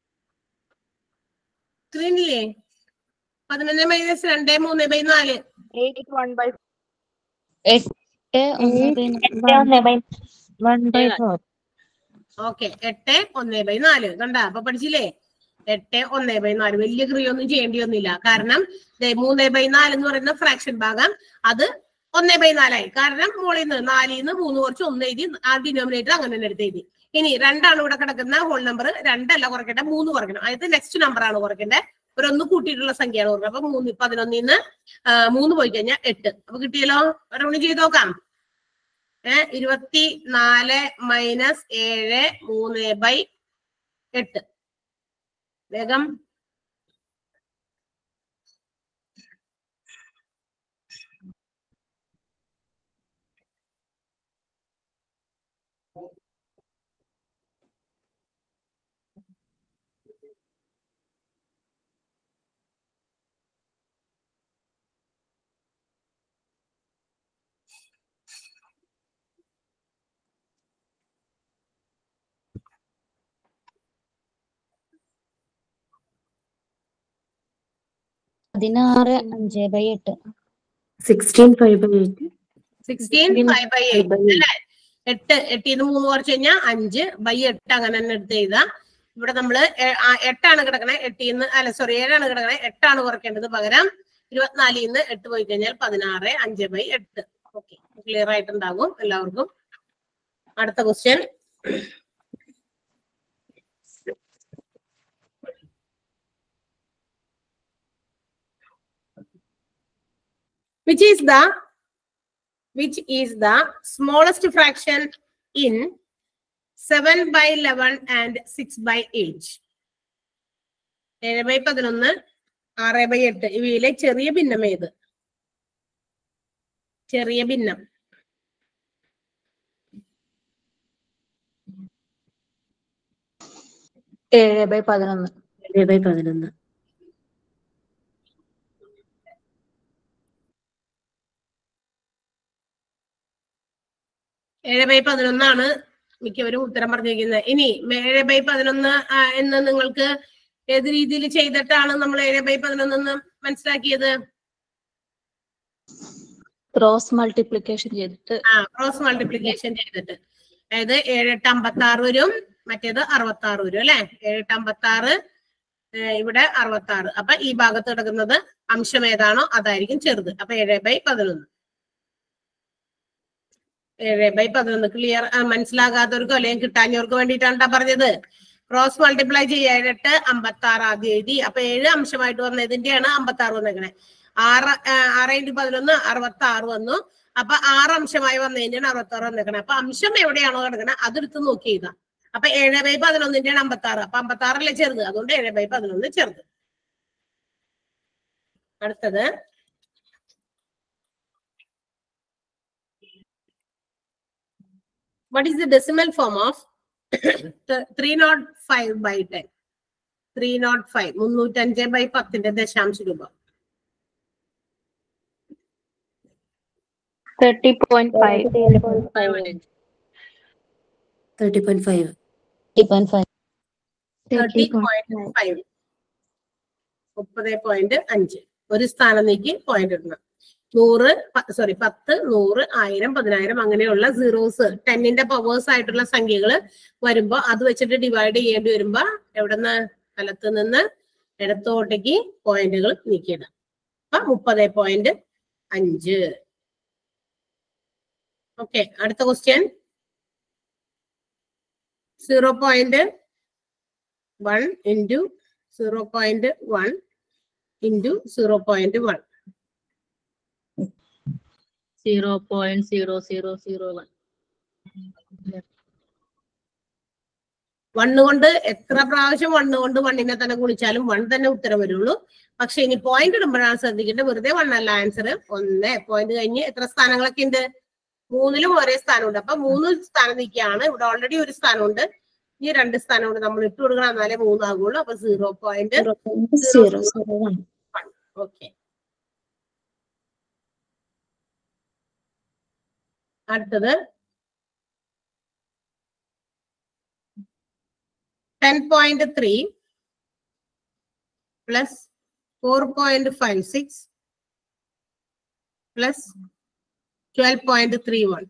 S1: സ്ക്രീനില്ലേ പതിനൊന്ന് മൈനസ് രണ്ട് മൂന്ന് ബൈ നാല്
S5: എയ്റ്റ് വൺ ബൈ
S3: എട്ട് ഒന്ന് by one by four
S1: okay എട്ട് ഒന്ന് ബൈ നാല് കണ്ട അപ്പൊ പഠിച്ചില്ലേ എട്ട് ഒന്ന് ബൈ നാല് വലിയ ക്രിയൊന്നും ചെയ്യേണ്ടി വന്നില്ല കാരണം ദേ മൂന്ന് ബൈ നാല് എന്ന് പറയുന്ന ഫ്രാക്ഷൻ ഭാഗം അത് ഒന്ന് ബൈ നാലായി കാരണം മുകളിൽ നിന്ന് നാലിൽ നിന്ന് മൂന്ന് കുറച്ച് ഒന്ന് എഴുതി ആ ഡിനോമിനേറ്റർ അങ്ങനെ തന്നെ എടുത്ത് എഴുതി ഇനി രണ്ടാണ് ഇവിടെ കിടക്കുന്ന ഹോൾ നമ്പർ രണ്ടല്ല കുറയ്ക്കട്ടെ മൂന്ന് കുറയ്ക്കണം അതായത് നെക്സ്റ്റ് നമ്പർ ആണ് കുറയ്ക്കേണ്ടത് ഒരു ഒന്ന് കൂട്ടിയിട്ടുള്ള സംഖ്യയാണ് കുറയ്ക്കുന്നത് അപ്പൊ മൂന്ന് പതിനൊന്നിൽ നിന്ന് ആ, മൂന്ന് പോയി കഴിഞ്ഞാൽ എട്ട് അപ്പൊ കിട്ടിയല്ലോ ഒരെണ്ണം ചെയ്ത് നോക്കാം ഏഹ് ഇരുപത്തി നാല് മൈനസ് ഏഴ് മൂന്ന് ബൈ എട്ട് വേഗം
S3: പതിനാറ് അഞ്ച് ബൈ എട്ട്
S6: sixteen five by eight
S1: sixteen five by eight അല്ലേ എട്ട് എട്ടിന്ന് മൂന്ന് കുറച്ച് കഴിഞ്ഞാൽ അഞ്ച് ബൈ എട്ട് അങ്ങനെ തന്നെ എടുത്ത് എഴുതാം ഇവിടെ നമ്മള് എ- ആ എട്ടാണ് കിടക്കണേ എട്ടിന്ന് അല്ല സോറി ഏഴാണ് കിടക്കണേ എട്ടാണ് കുറയ്ക്കേണ്ടത് പകരം ഇരുപത്തിനാലിൽ നിന്ന് എട്ട് പോയി കഴിഞ്ഞാൽ പതിനാറ് അഞ്ച് ബൈ എട്ട് ഓക്കെ ക്ലിയർ ആയിട്ടുണ്ടാകും എല്ലാവർക്കും അടുത്ത question which is the which is the smallest fraction in 7 by 11 and 6 by 8 ഏഴ് ബൈ പതിനൊന്ന് ആറ് ബൈ എട്ട് ഇവയിലെ ചെറിയ ഭിന്നം ഏത് ചെറിയ ഭിന്നം
S4: ഏഴ് ബൈ പതിനൊന്ന്
S6: ഏഴ് ബൈ പതിനൊന്ന്
S1: ഏഴ് ബൈ പതിനൊന്നാണ് മിക്കവരും ഉത്തരം പറഞ്ഞിരിക്കുന്നത് ഇനി ഏഴ് ബൈ പതിനൊന്ന് ആ, എന്ന് നിങ്ങൾക്ക് ഏത് രീതിയിൽ ചെയ്തിട്ടാണ് നമ്മൾ ഏഴ് ബൈ പതിനൊന്ന് എന്ന് മനസ്സിലാക്കിയത്
S4: ക്രോസ് മൾട്ടിപ്ലിക്കേഷൻ ചെയ്തിട്ട്
S1: ആ ക്രോസ് മൾട്ടിപ്ലിക്കേഷൻ ചെയ്തിട്ട് അതായത് ഏഴെട്ട് അമ്പത്തി ആറ് വരും മറ്റേത് അറുപത്തി ആറ് വരും അല്ലെ ഏഴെട്ട് അമ്പത്തി ആറ് ഇവിടെ അറുപത്തി ആറ് അപ്പൊ ഈ ഭാഗത്ത് കിടക്കുന്നത് അംശം ഏതാണോ അതായിരിക്കും ചെറുത് അപ്പൊ ഏഴ് ബൈ പതിനൊന്ന് ഏഴ് ബൈ പതിനൊന്ന് ക്ലിയർ മനസ്സിലാകാത്തവർക്കോ അല്ലെങ്കിൽ കിട്ടാഞ്ഞവർക്ക് വേണ്ടിയിട്ടാണ് ട്ടാ പറഞ്ഞത് ക്രോസ് മൾട്ടിപ്ലൈ ചെയ്യുക ഏഴെട്ട് അമ്പത്തി ആറ് ആദ്യം എഴുതി അപ്പൊ ഏഴ് അംശമായിട്ട് വന്നതിന്റെയാണ് അമ്പത്തി ആറ് വന്നേക്കണേ ആറ് ആ, ആറ് ഇൻറ്റു പതിനൊന്ന് അറുപത്തി ആറ് വന്നു അപ്പൊ ആറ് അംശമായി വന്നതിന്റെയാണ് അറുപത്തി ആറ് വന്നേക്കണേ അപ്പൊ അംശം എവിടെയാണോ കിടക്കണേ അതെടുത്ത് നോക്കി എഴുതാം അപ്പൊ ഏഴ് ബൈ പതിനൊന്നിന്റെയാണ് അമ്പത്തി ആറ് അപ്പൊ അമ്പത്തി ആറല്ലേ ചെറുത് അതുകൊണ്ട് ഏഴ് ബൈ പതിനൊന്ന് ചെറുത് അടുത്തത് what is the decimal form of 305 by 10 305 മുന്നൂറ്റഞ്ച് ബൈ പത്തിന്റെ ദശാംശ രൂപം
S5: thirty point five
S6: thirty point five
S1: thirty point five മുപ്പത് പോയിന്റ് അഞ്ച് ഒരു സ്ഥാനം നീക്കി പോയിന്റ് ഇടണം നൂറ് സോറി പത്ത് നൂറ് ആയിരം പതിനായിരം അങ്ങനെയുള്ള സീറോസ് ടെന്നിന്റെ പവേഴ്സ് ആയിട്ടുള്ള സംഖ്യകൾ വരുമ്പോ അത് വെച്ചിട്ട് ഡിവൈഡ് ചെയ്യേണ്ടി വരുമ്പോ എവിടുന്ന് വലത്ത് നിന്ന് ഇടത്തോട്ടേക്ക് പോയിന്റുകൾ നീക്കിയിടാം അപ്പൊ മുപ്പത് പോയിന്റ് അഞ്ച് ഓക്കെ അടുത്ത question zero point one into zero point one into zero point one
S4: zero point zero zero zero one
S1: one കൊണ്ട് എത്ര പ്രാവശ്യം വണ്ണ് കൊണ്ട് വണ്ണിനെ തന്നെ ഗുണിച്ചാലും വൺ തന്നെ ഉത്തരം വരുള്ളൂ പക്ഷെ ഇനി പോയിന്റ് ഇടുമ്പോഴാണ് ശ്രദ്ധിക്കേണ്ടത് വെറുതെ വണ്ണല്ല ആൻസർ ഒന്ന് പോയിന്റ് കഴിഞ്ഞ് എത്ര സ്ഥാനങ്ങളൊക്കെ ഉണ്ട് മൂന്നിലും ഒരേ സ്ഥാനമുണ്ട് അപ്പൊ മൂന്ന് സ്ഥാനം നിൽക്കുകയാണ് ഇവിടെ ഓൾറെഡി ഒരു സ്ഥാനമുണ്ട് ഈ രണ്ട് സ്ഥാനമുണ്ട് നമ്മൾ ഇട്ട് കൊടുക്കണം എന്നാലേ മൂന്നാകുള്ളൂ അപ്പൊ zero point
S3: zero zero one
S1: okay അടുത്തത് ten point three plus four point five six plus twelve point three one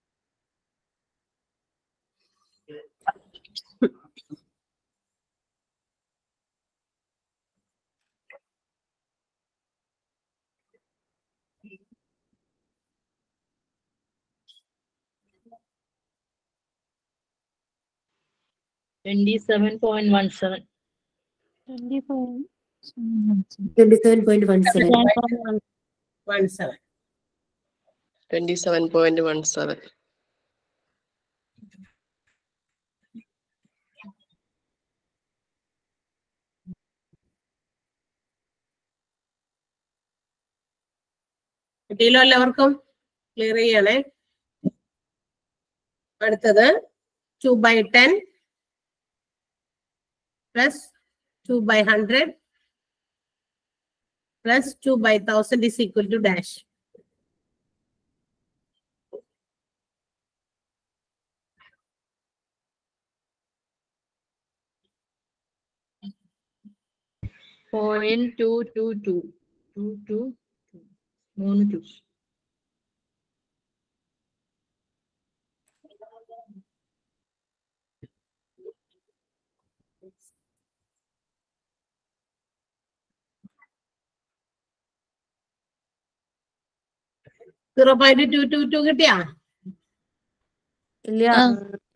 S4: twenty seven point one seven
S6: twenty seven point one seven
S1: one seven
S7: Twenty-seven point one seven.
S1: കിട്ടിയല്ലോ എല്ലാവർക്കും clear ചെയ്യണേ അടുത്തത് two by ten plus two by hundred plus two by thousand is equal to dash
S4: point two two two two two മൂന്ന് two
S1: zero point two two two കിട്ടിയാ
S2: ഇല്ല
S3: ആ.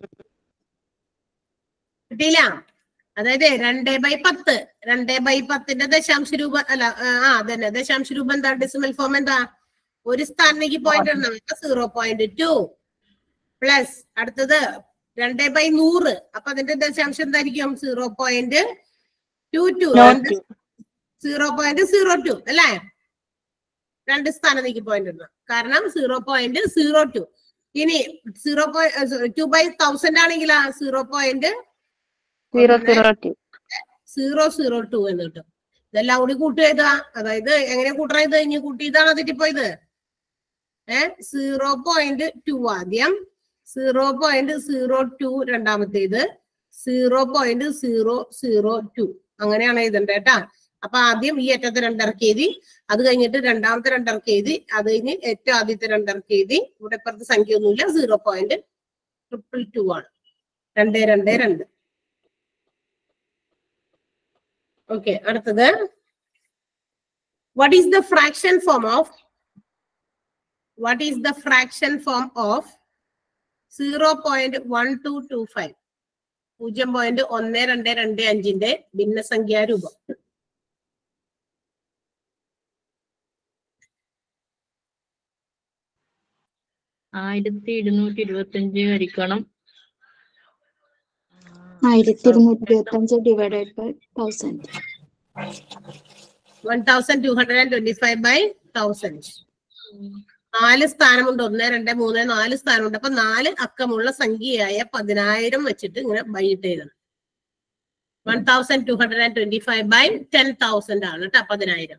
S1: കിട്ടിയില്ല അതായത് രണ്ടേ ബൈ പത്ത് രണ്ടേ ബൈ പത്തിന്റെ ദശാംശ രൂപ അല്ല ആ, ആ അതന്നെ ദശാംശ രൂപ എന്താ ഡെസിമൽ ഫോം എന്താ ഒരു സ്ഥാനത്തേക്ക് പോയിന്റ് ഇടണം സീറോ പോയിന്റ് ടു പ്ലസ് അടുത്തത് രണ്ടേ ബൈ നൂറ് അപ്പൊ അതിന്റെ ദശാംശം എന്തായിരിക്കും zero point two two zero point zero two അല്ലേ രണ്ട് സ്ഥാനത്തേക്ക് പോയിന്റ് ഇടണം കാരണം സീറോ പോയിന്റ് സീറോ ടു ഇനി zero point two by thousand ആണെങ്കിൽ zero point
S5: Zero zero two.
S1: Zero zero two എന്ന് കിട്ടും ഇതെല്ലാം കൂടി കൂട്ടുക ചെയ്താ അതായത് എങ്ങനെ കൂട്ടണ ഇത് ഇനി കൂട്ടിയതാണോ തെറ്റിപ്പോയത് ഏ സീറോ പോയിന്റ് ടു ആദ്യം സീറോ പോയിന്റ് സീറോ ടു രണ്ടാമത്തേത് zero point zero zero two അങ്ങനെയാണ് എഴുതണ്ടേ കേട്ടാ അപ്പൊ ആദ്യം ഈ അറ്റത്തെ രണ്ടിറക്കി എഴുതി അത് കഴിഞ്ഞിട്ട് രണ്ടാമത്തെ രണ്ടിറക്കി എഴുതി അത് കഴിഞ്ഞ് ഏറ്റവും ആദ്യത്തെ രണ്ടിറക്കി എഴുതി ഇവിടെ ഇപ്പുറത്ത് സംഖ്യ ഒന്നുമില്ല സീറോ പോയിന്റ് ട്രിപ്പിൾ ടു ആണ് രണ്ട് രണ്ട് രണ്ട് ഓക്കെ അടുത്തത് what is the fraction form of what is the fraction form of zero point one two two five പൂജ്യം പോയിന്റ് ഒന്ന് രണ്ട് രണ്ട് അഞ്ചിന്റെ ഭിന്നസംഖ്യാ രൂപം
S4: ആയിരത്തി ഇരുന്നൂറ്റി ഇരുപത്തി അഞ്ച് ഹരിക്കണം
S3: ആയിരത്തി ഇരുന്നൂറ്റി ഇരുപത്തി അഞ്ച് divided by thousand
S1: one thousand two hundred and twenty five by thousand നാല് സ്ഥാനമുണ്ട് ഒന്ന് രണ്ട് മൂന്ന് നാല് സ്ഥാനമുണ്ട് അപ്പൊ നാല് അക്കമുള്ള സംഖ്യയായ പതിനായിരം വെച്ചിട്ട് ഇങ്ങനെ ബൈയിട്ട് എഴുതണം one thousand two hundred and twenty five by ten thousand ആണ് കേട്ടോ പതിനായിരം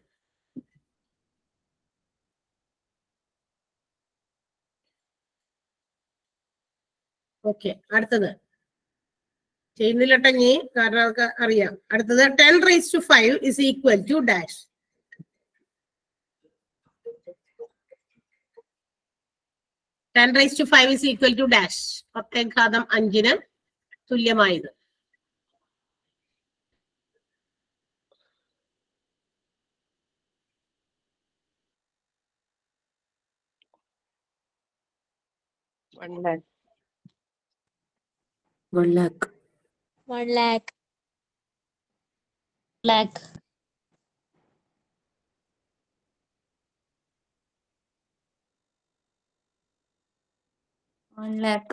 S1: ഓക്കെ അടുത്തത് ചെയ്യുന്നില്ലട്ടെ ഇനി കാരണം അവർക്ക് അറിയാം അടുത്തത് ten raise to five is equal to dash ten raise to five is equal to dash പ്രത്യേഘാതം അഞ്ചിന് തുല്യമായത്
S6: One lakh.
S3: One lakh. Lakh.
S5: One lakh.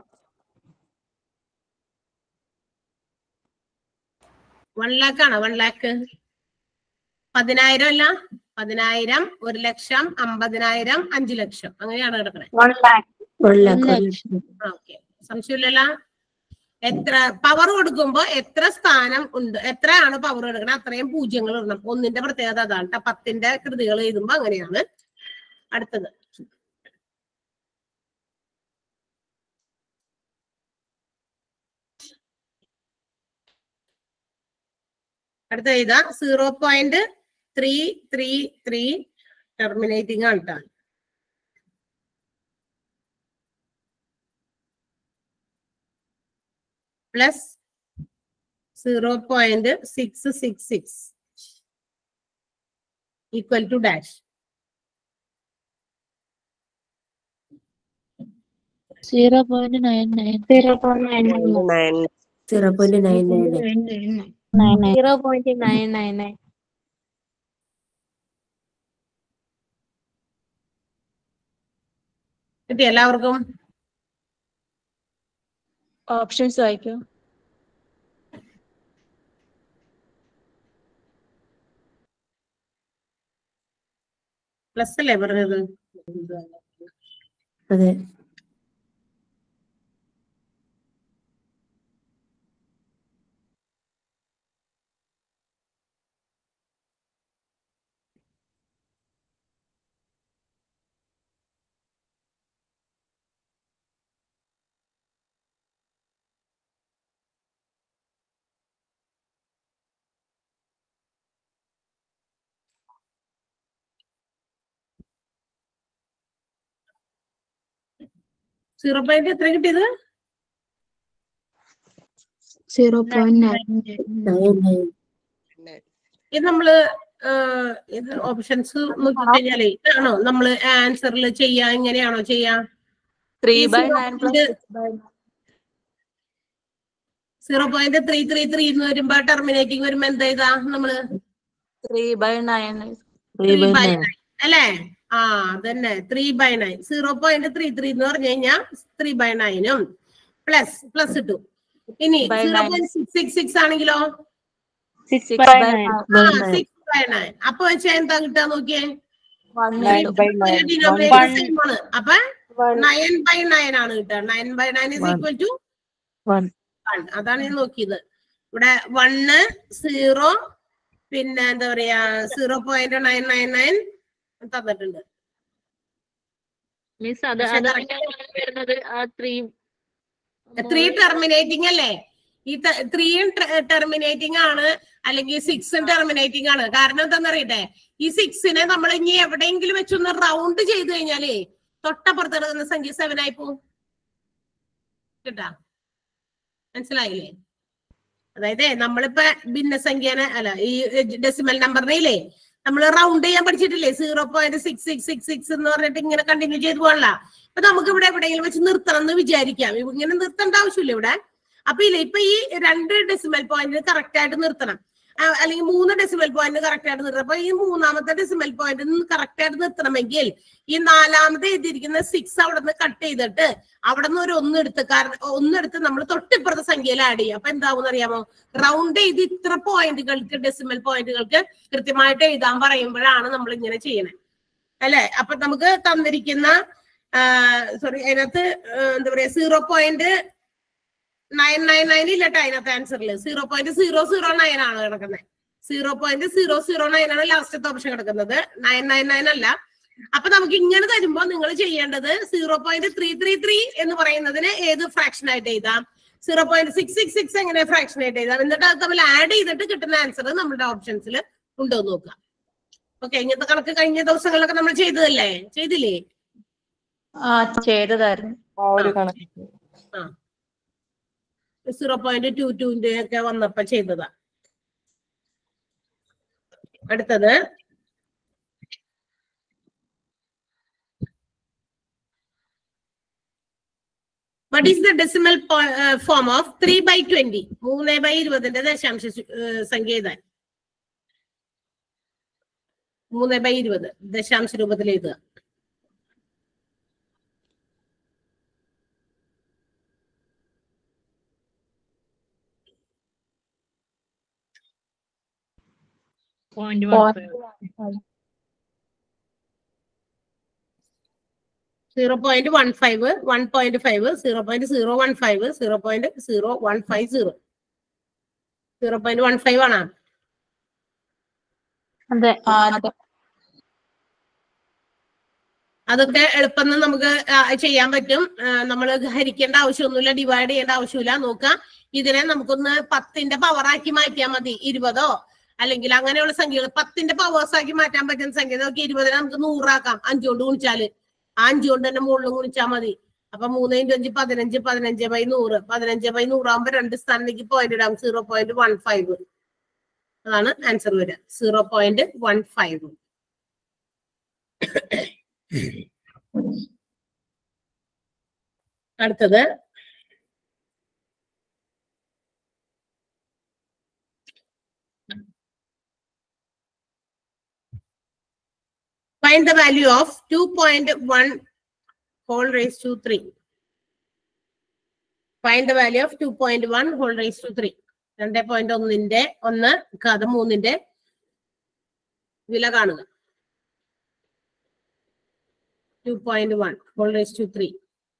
S1: One lakh ആണോ വൺ ലാക്ക് പതിനായിരം അല്ല പതിനായിരം ഒരു ലക്ഷം അമ്പതിനായിരം അഞ്ചു ലക്ഷം അങ്ങനെയാണ് കിടക്കണേ
S5: One lakh.
S6: One lakh.
S3: lakh.
S6: One lakh.
S1: Okay സംശയമില്ലല്ലോ എത്ര പവർ കൊടുക്കുമ്പോ എത്ര സ്ഥാനം ഉണ്ട് എത്രയാണ് പവർ എടുക്കണം അത്രയും പൂജ്യങ്ങൾ ഇടണം ഒന്നിന്റെ പ്രത്യേകത അതാണ് ട്ടോ. പത്തിന്റെ കൃതികൾ എഴുതുമ്പോ അങ്ങനെയാണ് അടുത്തത് അടുത്ത എഴുതാ zero point three three three terminating ആണ് ട്ടോ. Plus zero point six six six equal to dash
S3: Zero point nine nine.
S5: Zero point nine nine.
S6: Zero point nine nine nine.
S5: Nine nine.
S3: Zero point nine nine nine.
S1: കിട്ടി എല്ലാവർക്കും
S3: Options വായിക്കോ
S1: plus അല്ലേ പറഞ്ഞത്
S6: അതെ
S1: zero point എത്ര കിട്ടിയത്
S3: Zero point nine.
S6: nine nine.
S1: ഇത് നമ്മള് ആഹ്, ഇത് ഓപ്ഷൻസ് നോക്കി കഴിഞ്ഞാലേ ഇതാണോ നമ്മള് ആൻസറിൽ ചെയ്യാ ഇങ്ങനെയാണോ ചെയ്യാ
S4: ത്രീ
S1: ഈ
S4: by
S1: zero
S4: nine plus
S1: point-
S4: six by
S1: zero point three three three എന്ന് വരുമ്പോ ടെർമിനേറ്റിംഗ് വരുമ്പോ എന്താ ചെയ്താ നമ്മള്
S4: three by nine
S6: Three by
S1: by
S6: nine.
S1: nine. അല്ലേ ആ അതന്നെ three by nine zero point three three എന്ന് പറഞ്ഞു കഴിഞ്ഞാൽ ത്രീ ബൈ നയനും പ്ലസ് പ്ലസ് ഇട്ടു ഇനി
S4: By
S1: zero
S4: nine.
S1: Point six six six ആണെങ്കിലോ
S5: Six
S4: Six
S5: by
S4: by
S5: nine.
S4: nine.
S1: ആ
S6: By nine.
S1: Six by nine അപ്പൊ വെച്ചാൽ എന്താ കിട്ടാ നോക്കിയേ
S4: one
S6: Nine by nine.
S1: Denominator
S5: One.
S1: Same ആണ് അപ്പൊ
S2: One.
S1: നയൻ ബൈ നയൻ ആണ് കിട്ടുക nine by nine is
S6: One.
S1: Equal to
S6: One.
S1: One അതാണ് ഞാൻ നോക്കിയത് ഇവിടെ വണ്ണ് സീറോ പിന്നെ എന്താ പറയാ zero point nine nine nine തന്നിട്ടുണ്ട്
S3: മീൻസ് അത്
S1: പക്ഷെ
S3: അത്
S1: correct
S3: തന്നെയാണ് വരുന്നത് ആ ത്രീ
S1: ത്രീ ടെർമിനേറ്റിംഗ് അല്ലേ ഈ ത്രീയും ടെർമിനേറ്റിംഗ് ആണ് അല്ലെങ്കിൽ സിക്സും ടെർമിനേറ്റിംഗ് ആണ് കാരണം എന്താണെന്നറിയട്ടെ ഈ സിക്സിനെ നമ്മൾ ഇനി എവിടെയെങ്കിലും വെച്ചൊന്ന് റൗണ്ട് ചെയ്ത് കഴിഞ്ഞാലേ തൊട്ടപ്പുറത്ത് കിടക്കുന്ന സംഖ്യ സെവൻ ആയി പോകും കേട്ടാ മനസ്സിലായില്ലേ അതായത് നമ്മളിപ്പോ ഭിന്നസംഖ്യനെ അല്ല ഈ ഡെസിമൽ നമ്പറിനെ നമ്മൾ റൗണ്ട് ചെയ്യാൻ പഠിച്ചിട്ടില്ലേ zero point six six six six എന്ന് പറഞ്ഞിട്ട് ഇങ്ങനെ കണ്ടിന്യൂ ചെയ്ത് പോകണല്ല അപ്പൊ നമുക്ക് ഇവിടെ എവിടെയെങ്കിലും വെച്ച് നിർത്തണം എന്ന് വിചാരിക്കാം ഇവ- ഇങ്ങനെ നിർത്തേണ്ട ആവശ്യമില്ല ഇവിടെ അപ്പൊ ഇല്ല ഇപ്പൊ ഈ രണ്ട് ഡെസിമൽ പോയിന്റ് കറക്റ്റ് ആയിട്ട് നിർത്തണം ആ, അല്ലെങ്കിൽ മൂന്ന് ഡെസിമൽ പോയിന്റ് കറക്റ്റ് ആയിട്ട് നിർത്തണം അപ്പൊ ഈ മൂന്നാമത്തെ ഡെസിമൽ പോയിന്റ് കറക്റ്റ് ആയിട്ട് നിർത്തണമെങ്കിൽ ഈ നാലാമത് എഴുതിയിരിക്കുന്ന സിക്സ് അവിടെ നിന്ന് കട്ട് ചെയ്തിട്ട് അവിടെ നിന്ന് ഒരു ഒന്നെടുത്ത് കാരണം ഒന്നെടുത്ത് നമ്മൾ തൊട്ടിപ്പുറത്തെ സംഖ്യയിൽ ആഡ് ചെയ്യും അപ്പൊ എന്താവും അറിയാമോ റൗണ്ട് ചെയ്ത് ഇത്ര പോയിന്റുകൾക്ക് ഡെസിമൽ പോയിന്റുകൾക്ക് കൃത്യമായിട്ട് എഴുതാൻ പറയുമ്പോഴാണ് നമ്മൾ ഇങ്ങനെ ചെയ്യണേ അല്ലെ അപ്പൊ നമുക്ക് തന്നിരിക്കുന്ന സോറി അതിനകത്ത് ആ, എന്താ പറയാ zero point nine nine nine ഇല്ലട്ടോ അതിനകത്ത് ആൻസറിൽ zero point zero zero nine ആണ് കിടക്കുന്നത് zero point zero zero nine ആണ് ലാസ്റ്റത്തെ ഓപ്ഷൻ കിടക്കുന്നത് നയൻ നയൻ നയൻ അല്ല അപ്പൊ നമുക്ക് ഇങ്ങനെ തരുമ്പോ നിങ്ങൾ ചെയ്യേണ്ടത് zero point three three three എന്ന് പറയുന്നതിന് ഏത് ഫ്രാക്ഷൻ ആയിട്ട് എഴുതാം zero point six six six എങ്ങനെ ഫ്രാക്ഷൻ ആയിട്ട് എഴുതാം എന്നിട്ട് അത് തമ്മിൽ ആഡ് ചെയ്തിട്ട് കിട്ടുന്ന ആൻസർ നമ്മുടെ ഓപ്ഷൻസിൽ ഉണ്ടോ എന്ന് നോക്കാം ഓക്കെ ഇങ്ങനത്തെ കണക്ക് കഴിഞ്ഞ ദിവസങ്ങളിലൊക്കെ നമ്മൾ ചെയ്തതല്ലേ ചെയ്തില്ലേ
S4: ആ ചെയ്തതായിരുന്നു
S2: ആ ഒരു കണക്ക്
S1: സീറോ പോയിന്റ് ടു ടുന്റെ ഒക്കെ വന്നപ്പോ ചെയ്തതാ അടുത്തത് what is the decimal form of three by twenty മൂന്ന് ബൈ ഇരുപതിന്റെ ദശാംശ സു- ഏഹ് സംഖ്യ എഴുതാൻ മൂന്ന് ബൈ ഇരുപത് ദശാംശ രൂപത്തിൽ എഴുതുക
S4: point one
S1: zero point one five one point five zero point zero one five zero point zero one five zero zero point one five ആണോ
S5: അതെ
S1: അതൊക്കെ എളുപ്പം നമുക്ക് ആ, ചെയ്യാൻ പറ്റും നമ്മൾ ഹരിക്കേണ്ട ആവശ്യമൊന്നുമില്ല ഡിവൈഡ് ചെയ്യേണ്ട ആവശ്യമില്ല നോക്കാം ഇതിനെ നമുക്കൊന്ന് പത്തിന്റെ പവറാക്കി മാറ്റിയാൽ മതി ഇരുപതോ അല്ലെങ്കിൽ അങ്ങനെയുള്ള സംഖ്യകൾ പത്തിന്റെ പവേഴ്സ് ആക്കി മാറ്റാൻ പറ്റുന്ന സംഖ്യ നോക്കി ഇരുപതിനെ നമുക്ക് നൂറാക്കാം അഞ്ചുകൊണ്ട് ഗുണിച്ചാല് ആ അഞ്ചുകൊണ്ട് തന്നെ മുകളിൽ ഗുണിച്ചാൽ മതി അപ്പൊ മൂന്ന് ഇൻറ്റു അഞ്ച് പതിനഞ്ച് പതിനഞ്ച് ബൈ നൂറ് പതിനഞ്ച് ബൈ നൂറാകുമ്പോ രണ്ട് സ്ഥാനത്തേക്ക് പോയിന്റ് ഇടാം സീറോ പോയിന്റ് വൺ ഫൈവ് അതാണ് ആൻസർ വരിക സീറോ പോയിന്റ് വൺ ഫൈവ് അടുത്തത് Find the value of 2.1 whole raised to 3. Find the value of 2.1 whole raised to 3. രണ്ട് പോയിന്റ് ഒന്നിന്റെ ഒന്ന് കഥ മൂന്നിന്റെ വില കാണുക two point one whole raise to three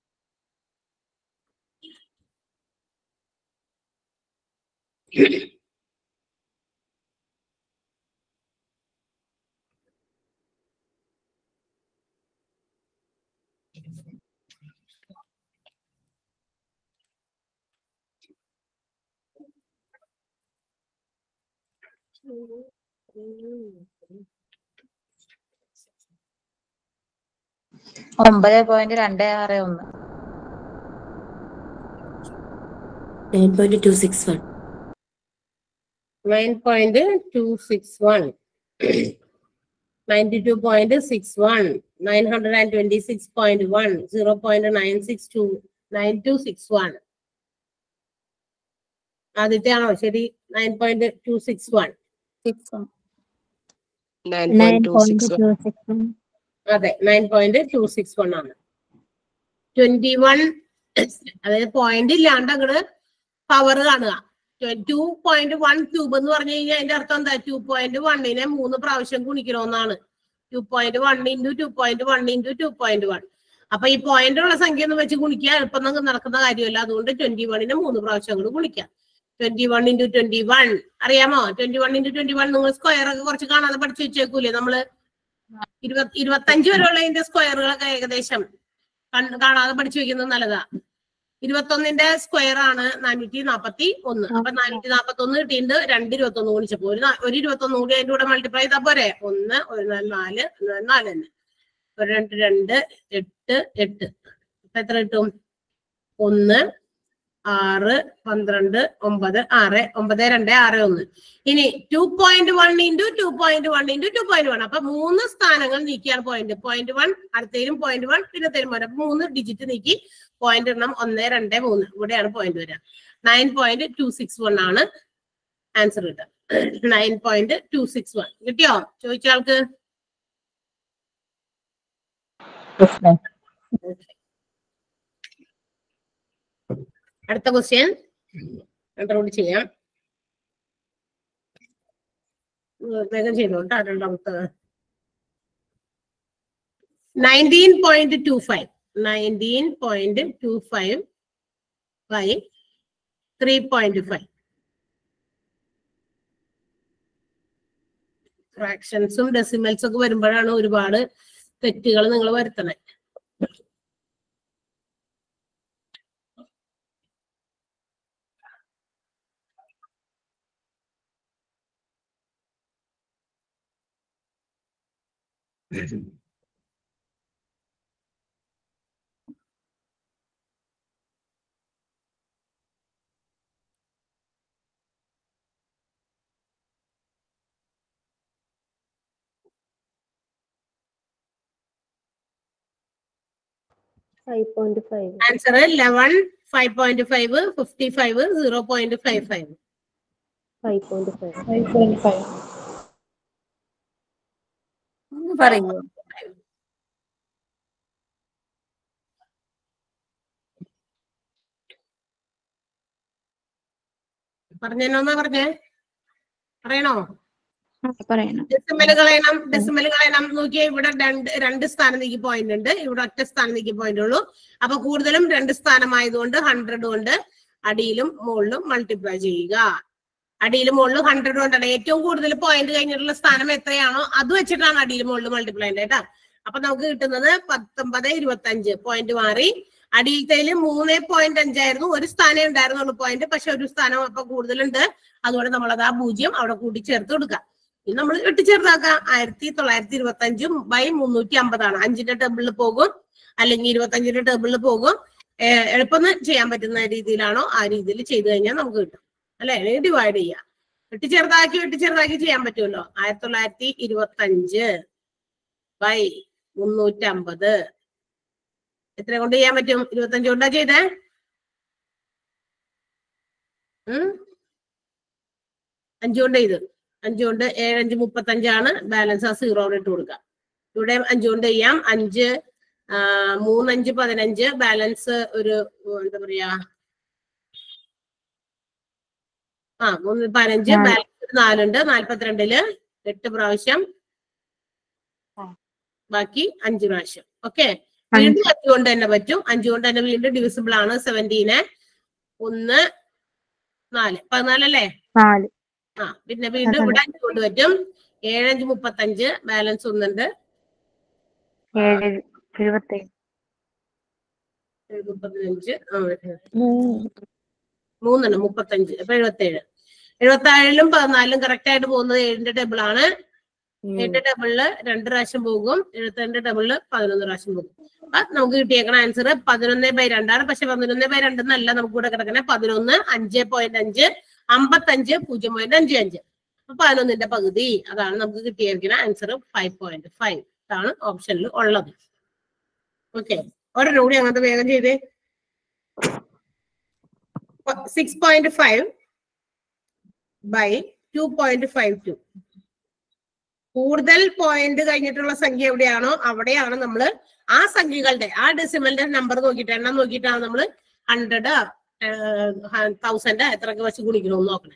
S3: ഒമ്പത് പോയിന്റ് രണ്ട് ആറ് ഒന്ന്
S6: nine point two six one
S1: nine point two six one ninety two point six one nine hundred and twenty six point one zero point nine six two nine two six one ആദ്യത്തെ ആണോ ശരി nine point two six one
S5: nine point two six
S1: അതെ nine point two six one ആണ് twenty one അതായത് point ഇല്ലാണ്ട് അങ്ങട് power കാണുക two point one cube എന്ന് പറഞ്ഞു കഴിഞ്ഞാൽ അതിന്റെ അർത്ഥം എന്താ ടു പോയിന്റ് വണ്ണിനെ മൂന്ന് പ്രാവശ്യം ഗുണിക്കണമെന്നാണ് two point one into two point one into two point one അപ്പൊ ഈ പോയിന്റ് ഉള്ള സംഖ്യ ഒന്ന് വെച്ച് ഗുണിക്കുക എളുപ്പം നമുക്ക് നടക്കുന്ന കാര്യമല്ല അതുകൊണ്ട് ട്വന്റി വണ്ണിനെ മൂന്ന് പ്രാവശ്യം കൂടി ഗുണിക്കാം twenty one into twenty one അറിയാമോ twenty one into twenty one നിങ്ങൾ സ്ക്വയർ ഒക്കെ കുറച്ച് കാണാതെ പഠിച്ചു വെച്ചേക്കൂലേ നമ്മള് ഇരുപത്തി ഇരുപത്തഞ്ച് വരെയുള്ളതിന്റെ സ്ക്വയറുകളൊക്കെ ഏകദേശം കൺ- കാണാതെ പഠിച്ചു വെക്കുന്നത് നല്ലതാ ഇരുപത്തൊന്നിന്റെ സ്ക്വയർ ആണ് നാനൂറ്റി നാപ്പത്തി ഒന്ന് അപ്പൊ നാനൂറ്റി നാപ്പത്തി ഒന്ന് കിട്ടിയിട്ട് രണ്ട് ഇരുപത്തി ഒന്ന് ഗുണിച്ചപ്പോ ഒരു നാ- ഒരു ഇരുപത്തി ഒന്ന് കൂടി അതിന്റെ കൂടെ മൾട്ടിപ്ലൈ ചെയ്താൽ പോരെ ഒന്ന് ഒരു നാല് നാല് ഒരു നാല് നാല് തന്നെ ഒരു രണ്ട് രണ്ട് എട്ട് എട്ട് അപ്പൊ എത്ര കിട്ടും ഒന്ന് ആറ് പന്ത്രണ്ട് ഒമ്പത് ആറ് ഒമ്പത് രണ്ട് ആറ് ഒന്ന് ഇനി two point one into two point one into two point one അപ്പൊ മൂന്ന് സ്ഥാനങ്ങൾ നീക്കിയാണ് പോയിന്റ് പോയിന്റ് വൺ അടുത്തേലും പോയിന്റ് വൺ പിന്നത്തേലും പോയിന്റ് അപ്പൊ മൂന്ന് ഡിജിറ്റ് നീക്കി പോയിന്റ് എണ്ണം ഒന്ന് രണ്ട് മൂന്ന് ഇവിടെയാണ് പോയിന്റ് വരിക nine point two six one ആണ് ആൻസർ കിട്ടുക nine point two six one കിട്ടിയോ ചോദിച്ച ആൾക്ക് അടുത്ത ക്വസ്റ്റ്യൻ കൂടി ചെയ്യാം ഉം, വേഗം ചെയ്തോ കേട്ടോ രണ്ടാമത്തെ nineteen point two five nineteen point two five by three point five ഫ്രാക്ഷൻസും ഡെസിമൽസും ഒക്കെ വരുമ്പോഴാണ് ഒരുപാട് തെറ്റുകൾ നിങ്ങൾ വരുത്തണേ
S2: five point five
S1: answer eleven five point five fifty five zero point five five
S2: five point five
S5: five point five
S3: പറയൂ
S1: പറഞ്ഞോന്നാ പറഞ്ഞേ പറയണോ
S5: പറയണം
S1: ഡെസിമൽ കളയണം ഡെസിമൽ കളയണം നോക്കിയാൽ ഇവിടെ രണ്ട് രണ്ട് സ്ഥാനം നീക്കി പോയിന്റ് ഉണ്ട് ഇവിടെ ഒറ്റ സ്ഥാനം നീക്കി പോയിന്റ് ഉള്ളൂ അപ്പൊ കൂടുതലും രണ്ട് സ്ഥാനമായതുകൊണ്ട് ഹൺഡ്രഡ് കൊണ്ട് അടിയിലും മുകളിലും മൾട്ടിപ്ലൈ ചെയ്യുക അടിയിലും മുകളിലും ഹൺഡ്രഡ് കൊണ്ടാണ് ഏറ്റവും കൂടുതൽ പോയിന്റ് കഴിഞ്ഞിട്ടുള്ള സ്ഥാനം എത്രയാണോ അത് വെച്ചിട്ടാണ് അടിയിലും മുകളിലും മൾട്ടിപ്ലൈ കേട്ടാ അപ്പൊ നമുക്ക് കിട്ടുന്നത് പത്തൊമ്പത് ഇരുപത്തി അഞ്ച് പോയിന്റ് മാറി അടിയിലത്തേല് മൂന്ന് പോയിന്റ് അഞ്ചായിരുന്നു ഒരു സ്ഥാനമേ ഉണ്ടായിരുന്നുള്ളൂ പോയിന്റ് പക്ഷെ ഒരു സ്ഥാനം അപ്പൊ കൂടുതലുണ്ട് അതുകൊണ്ട് നമ്മളത് ആ പൂജ്യം അവിടെ കൂട്ടി ചേർത്ത് കൊടുക്കാം ഇത് നമ്മൾ വെട്ടിച്ചേർത്താക്കാം ആയിരത്തി തൊള്ളായിരത്തി ഇരുപത്തി അഞ്ചും ബൈ മുന്നൂറ്റി അമ്പതാണ് അഞ്ചിന്റെ ടേബിളിൽ പോകും അല്ലെങ്കിൽ ഇരുപത്തി അഞ്ചിന്റെ ടേബിളിൽ പോകും ഏഹ് എളുപ്പം ചെയ്യാൻ പറ്റുന്ന രീതിയിലാണോ ആ രീതിയിൽ ചെയ്തു കഴിഞ്ഞാൽ നമുക്ക് കിട്ടും അല്ലെ അല്ലെങ്കിൽ ഡിവൈഡ് ചെയ്യാം വെട്ടിച്ചെറുതാക്കി വെട്ടിച്ചെറുതാക്കി ചെയ്യാൻ പറ്റുമല്ലോ ആയിരത്തി തൊള്ളായിരത്തി ഇരുപത്തി അഞ്ച് ബൈ മുന്നൂറ്റി അമ്പത് എത്ര കൊണ്ട് ചെയ്യാൻ പറ്റും ഇരുപത്തഞ്ച് കൊണ്ടാ ചെയ്തേ ഉം അഞ്ചു കൊണ്ട് ചെയ്ത് അഞ്ചു കൊണ്ട് ഏഴ് അഞ്ച് മുപ്പത്തഞ്ചാണ് ബാലൻസ് ആ സീറോ ഇട്ട് കൊടുക്കുക ഇവിടെ അഞ്ചു കൊണ്ട് ചെയ്യാം അഞ്ച് ആ, മൂന്നഞ്ച് പതിനഞ്ച് ബാലൻസ് ഒരു ഉം, എന്താ പറയാ ആ മൂന്ന് പതിനഞ്ച്
S5: നാല്.
S1: ബാലൻസ് ഒരു നാലുണ്ട് നാല്പത്തിരണ്ടില് എട്ട് പ്രാവശ്യം ബാക്കി അഞ്ച് പ്രാവശ്യം ഓക്കെ വീണ്ടും അഞ്ചു കൊണ്ട് തന്നെ പറ്റും അഞ്ചു കൊണ്ട് തന്നെ വീണ്ടും ഡിവിസിബിൾ ആണ് സെവൻറ്റീന് ഒന്ന് നാല് പതിനാലല്ലേ
S5: നാല്
S1: ആ പിന്നെ വീണ്ടും ഇവിടെ അഞ്ചു കൊണ്ട് പറ്റും ഏഴഞ്ച് മുപ്പത്തഞ്ച് ബാലൻസ് ഒന്നുണ്ട്
S5: ഏഴ് എഴുപത്തേഴ്
S1: ഏഴ് മുപ്പത്തഞ്ച് ആ, മൂന്നെണ്ണം മുപ്പത്തഞ്ച് അപ്പൊ എഴുപത്തേഴ് എഴുപത്തി ഏഴിലും പതിനാലിലും കറക്റ്റ് ആയിട്ട് പോകുന്നത് ഏഴിന്റെ ടേബിൾ ആണ് ഏഴിന്റെ ടേബിളില് രണ്ട് പ്രാവശ്യം പോകും എഴുപത്തിരണ്ട് ടേബിളില് പതിനൊന്ന് പ്രാവശ്യം പോകും അപ്പൊ നമുക്ക് കിട്ടിയേക്കണ ആൻസർ പതിനൊന്ന് ബൈ രണ്ടാണ് പക്ഷെ പതിനൊന്ന് ബൈ രണ്ടെന്നല്ല നമുക്ക് ഇവിടെ കിടക്കണേ പതിനൊന്ന് അഞ്ച് പോയിന്റ് അഞ്ച് അമ്പത്തഞ്ച് പൂജ്യം പോയിന്റ് അഞ്ച് അഞ്ച് അപ്പൊ പതിനൊന്നിന്റെ പകുതി അതാണ് നമുക്ക് കിട്ടിയിരിക്കുന്ന ആൻസർ ഫൈവ് പോയിന്റ് ഫൈവ് ഇതാണ് ഓപ്ഷനിൽ ഉള്ളത് ഓക്കെ ഒരെണ്ണം കൂടി അങ്ങനത്തെ വേഗം ചെയ്തേ six point five by two point five two കൂടുതൽ പോയിന്റ് കഴിഞ്ഞിട്ടുള്ള സംഖ്യ എവിടെയാണോ അവിടെയാണ് നമ്മൾ ആ സംഖ്യകളുടെ ആ ഡെസിമലിന്റെ നമ്പർ നോക്കിയിട്ട് എണ്ണം നോക്കിയിട്ടാണ് നമ്മൾ ഹൺഡ്രഡ് തൗസൻഡ് എത്രയൊക്കെ വെച്ച് ഗുണിക്കണമെന്ന് നോക്കണേ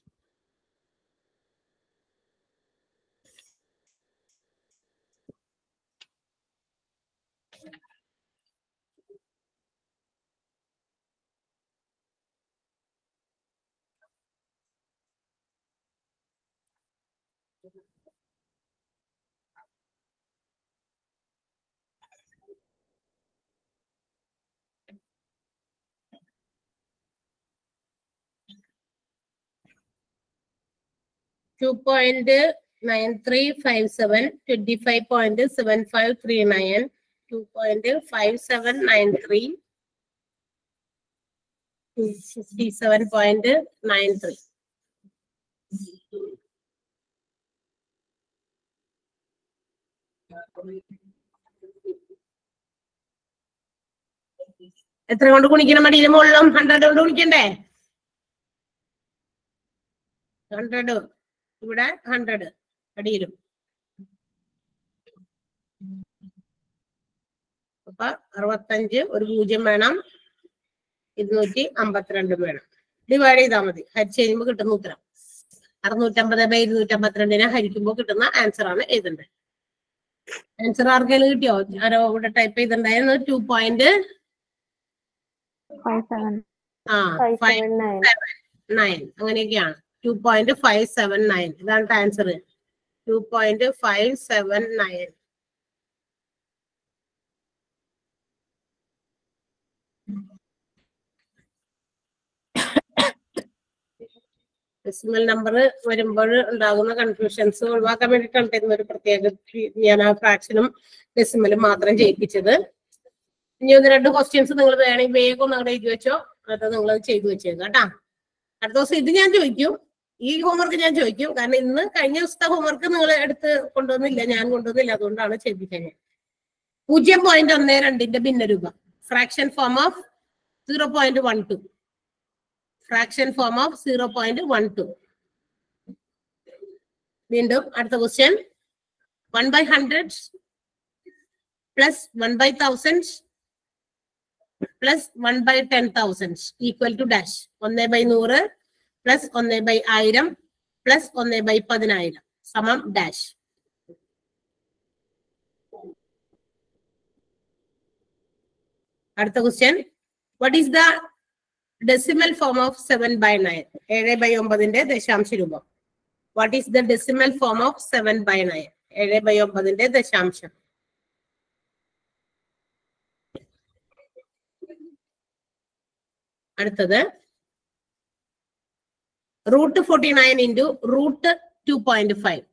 S1: two point nine three five seven twenty five point seven five three nine two point five seven nine three fifty seven point nine three എത്ര കൊണ്ട് ഗുണിക്കണം മടിയിലെ മുകളിലും ഹൺഡ്രഡ് കൊണ്ട് ഗുണിക്കണ്ടേ ഹൺഡ്രഡ് ഇവിടെ ഹൺഡ്രഡ് അടിയിലും അപ്പൊ അറുപത്തഞ്ച് ഒരു പൂജ്യം വേണം ഇരുന്നൂറ്റി അമ്പത്തിരണ്ടും വേണം ഡിവൈഡ് ചെയ്താൽ മതി ഹരിച്ച് കഴിയുമ്പോൾ കിട്ടുന്ന ഉത്തരം അറുന്നൂറ്റമ്പത് ബൈ ഇരുന്നൂറ്റി അമ്പത്തിരണ്ടിനെ ഹരിക്കുമ്പോൾ കിട്ടുന്ന ആൻസർ ആണ് എഴുതേണ്ടത് ആൻസർ ആർക്കെങ്കിലും കിട്ടിയോ ആരോ ഇവിടെ ടൈപ്പ് ചെയ്തിട്ടുണ്ടായിരുന്നു ടു പോയിന്റ്
S5: ഫൈവ് സെവൻ
S1: ആ
S2: five
S1: five
S2: seven nine
S1: nine അങ്ങനെയൊക്കെയാണ് two point five seven nine ഇതാണ് answer two point five seven nine decimal number വരുമ്പോൾ ഉണ്ടാകുന്ന കൺഫ്യൂഷൻസ് ഒഴിവാക്കാൻ വേണ്ടിയിട്ടാണ് തരുന്ന ഒരു പ്രത്യേക ഞാൻ ആ ഫ്രാക്ഷനും ഡെസിമലും മാത്രം ചെയ്യിപ്പിച്ചത് ഇനി ഒന്ന് രണ്ട് ക്വസ്റ്റ്യൻസ് നിങ്ങൾ വേണമെങ്കിൽ വേഗം നിങ്ങളുടെ എഴുതി വെച്ചോ അത് നിങ്ങൾ ചെയ്തു വെച്ചേക്കാം കേട്ടാ അടുത്ത ദിവസം ഇത് ഞാൻ ചോദിക്കും ഈ ഹോംവർക്ക് ഞാൻ ചോദിക്കും കാരണം ഇന്ന് കഴിഞ്ഞ ദിവസത്തെ ഹോംവർക്ക് നിങ്ങൾ എടുത്ത് കൊണ്ടുവന്നില്ല ഞാൻ കൊണ്ടുവന്നില്ല അതുകൊണ്ടാണ് ചെയ്യിപ്പിക്കാൻ പൂജ്യം പോയിന്റ് ഒന്ന് രണ്ടിന്റെ ഭിന്നരൂപം fraction form of zero point one two fraction form of zero point one two വീണ്ടും അടുത്ത question one by hundred plus one by thousand plus one by ten thousand equal to dash ഒന്ന് by നൂറ് plus ഒന്ന് by ആയിരം plus ഒന്ന് by പതിനായിരം സമം dash അടുത്ത question what is the decimal form of seven by nine ഏഴ് by ഒമ്പതിന്റെ ദശാംശ രൂപം what is the decimal form of seven by nine ഏഴ് ബൈ ഒമ്പതിന്റെ ദശാംശം അടുത്തത് root forty nine into root two point five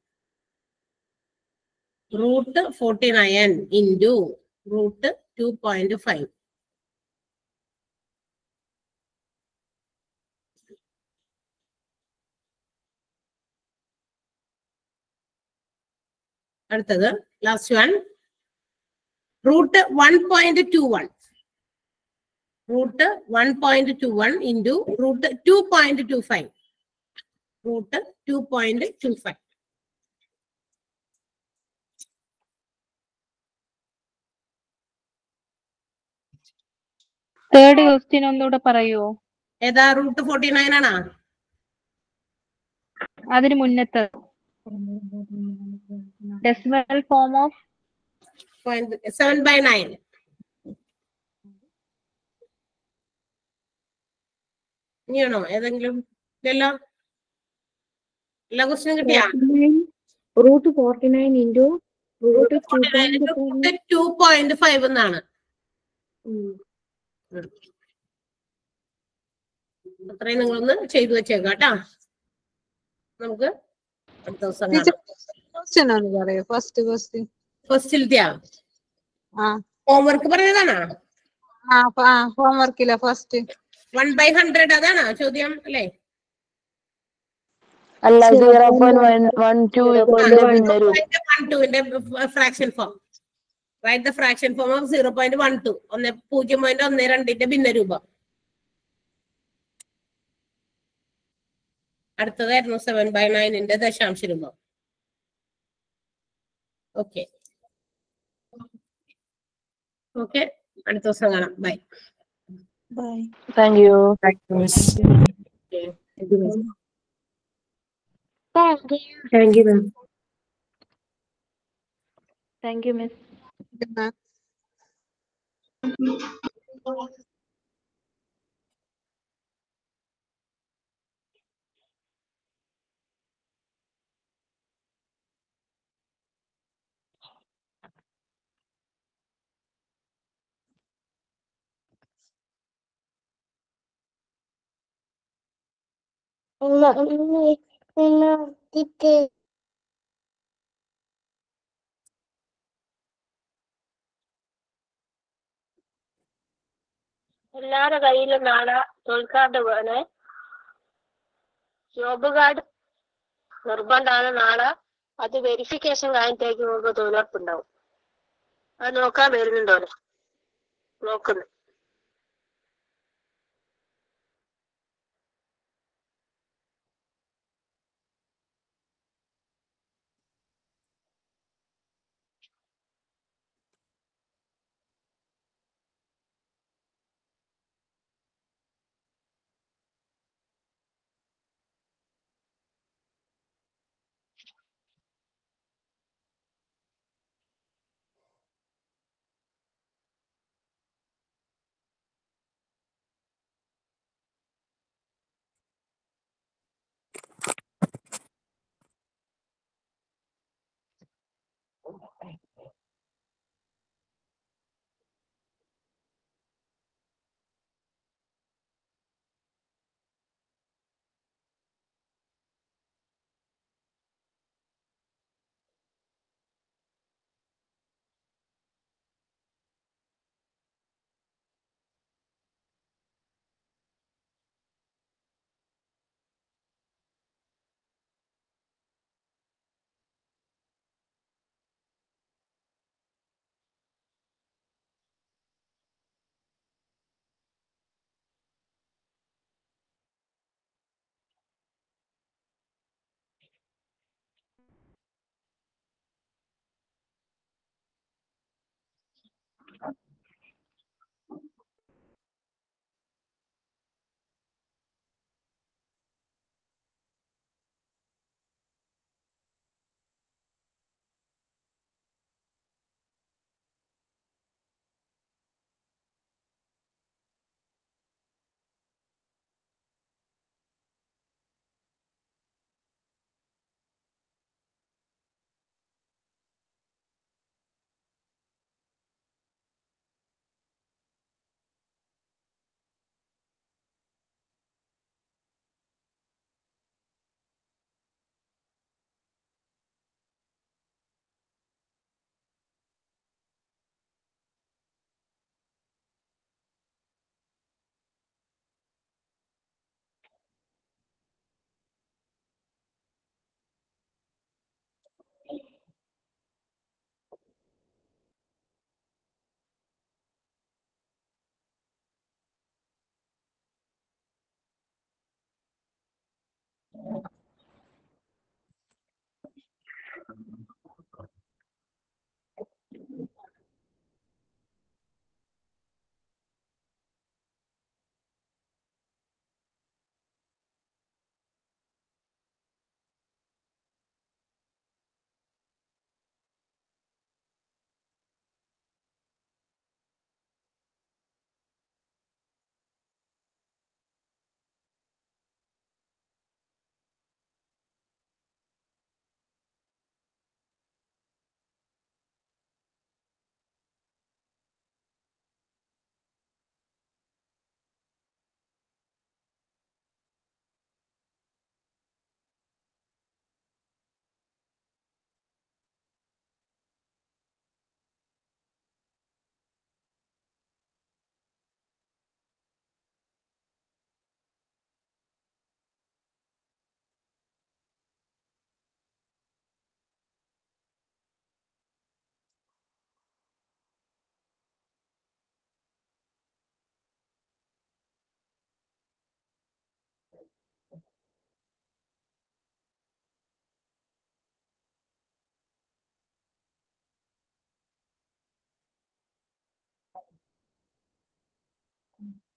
S1: root forty nine into root two point five അടുത്തത് last one root one point two one root one point two one into root two point two five root two point two five
S5: third question ഒന്നുകൂടെ പറയോ
S1: ഏതാ root forty nine ആണോ
S5: അതിന് മുന്നത്തെ decimal form of
S1: seven by nine ഇനിയാണോ ഏതെങ്കിലും ഇല്ലല്ലോ എല്ലാ ക്വസ്റ്റിനും കിട്ടിയാ
S2: root forty nine into root two
S1: two point five എന്നാണ് അത്രയും നിങ്ങളൊന്ന് ചെയ്തു വെച്ചേക്കാം കേട്ടാ നമുക്ക് അടുത്ത ദിവസം
S7: ക്വസ്റ്റ്യൻ ഒന്ന് പറയൂ ഫസ്റ്റ് ക്വസ്റ്റ്യൻ
S1: ഫസ്റ്റിലത്തെയാ
S7: ആ
S1: ഹോംവർക്ക് പറഞ്ഞതാണോ
S7: ആ ഫ- ആ ഹോംവർക്കില്ല ഫസ്റ്റ്
S1: വൺ ബൈ ഹൺഡ്രഡ് അതാണോ ചോദ്യം അല്ലേ
S8: അല്ല zero point one one two വരും
S1: വൺ ടുവിന്റെ fraction form right the fraction form of zero point one two ഒന്ന് പൂജ്യം പോയിന്റ് ഒന്ന് രണ്ടിന്റെ ഭിന്ന രൂപം അടുത്തതായിരുന്നു സെവൻ ബൈ നയനിന്റെ ദശാംശ രൂപം ഓക്കെ ഓക്കെ അടുത്ത ദിവസം കാണാം bye
S5: bye
S8: thank you
S6: thank you ma'am
S5: thank you miss
S1: എല്ലാരുടെ കയ്യിലും നാളെ തൊഴിൽ കാർഡ് വേണേ ജോബ് കാർഡ് നിർബന്ധമാണ് നാളെ അത് വെരിഫിക്കേഷൻ കഴിഞ്ഞിട്ടേക്ക് നിങ്ങൾക്ക് തൊഴിലുറപ്പുണ്ടാവും അത് നോക്കാൻ വരുന്നുണ്ടോ നോക്കുന്നു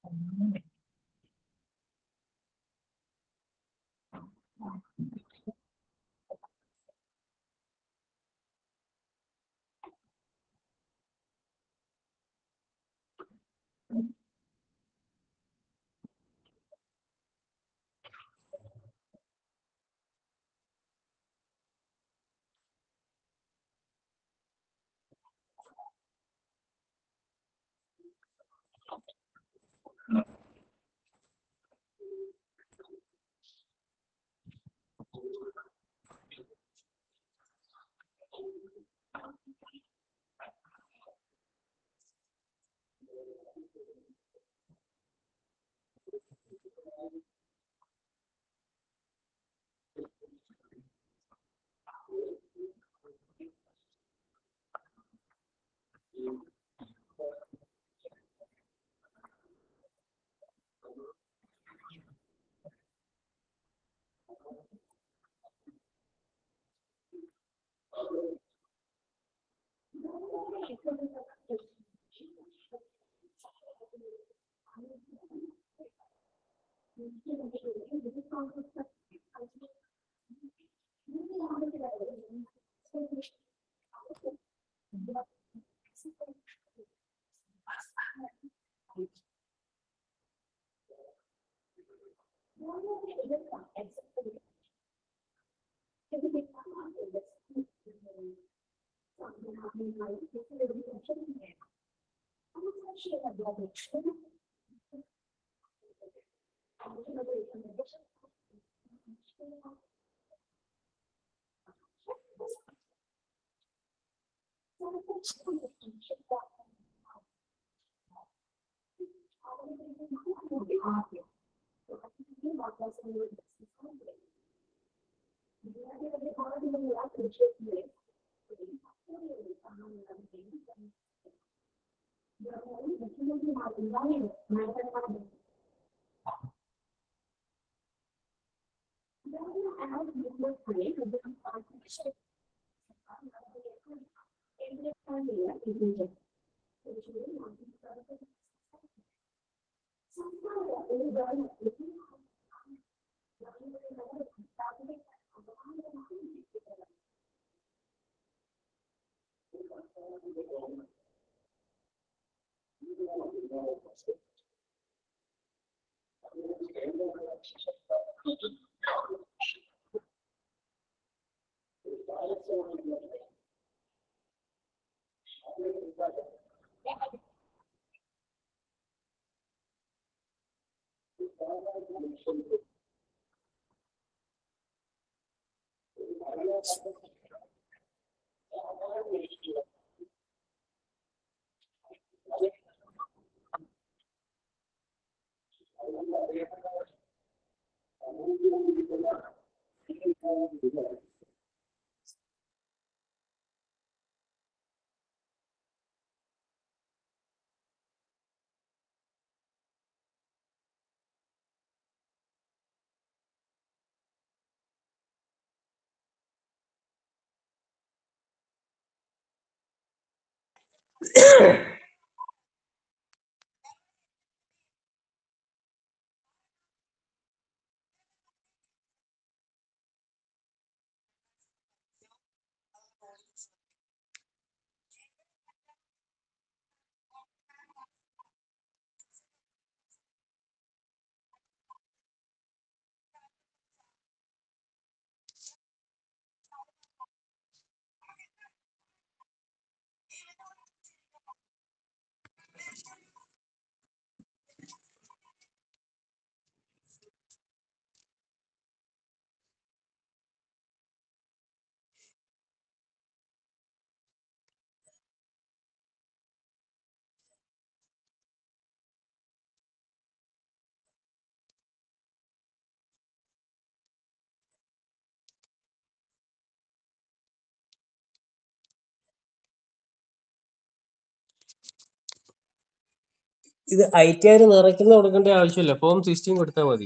S9: ഇത് ഐ ടി ആർ നിറയ്ക്കുന്ന കൊടുക്കേണ്ട ആവശ്യമില്ല ഫോം സിക്സ്റ്റീൻ കൊടുത്താൽ മതി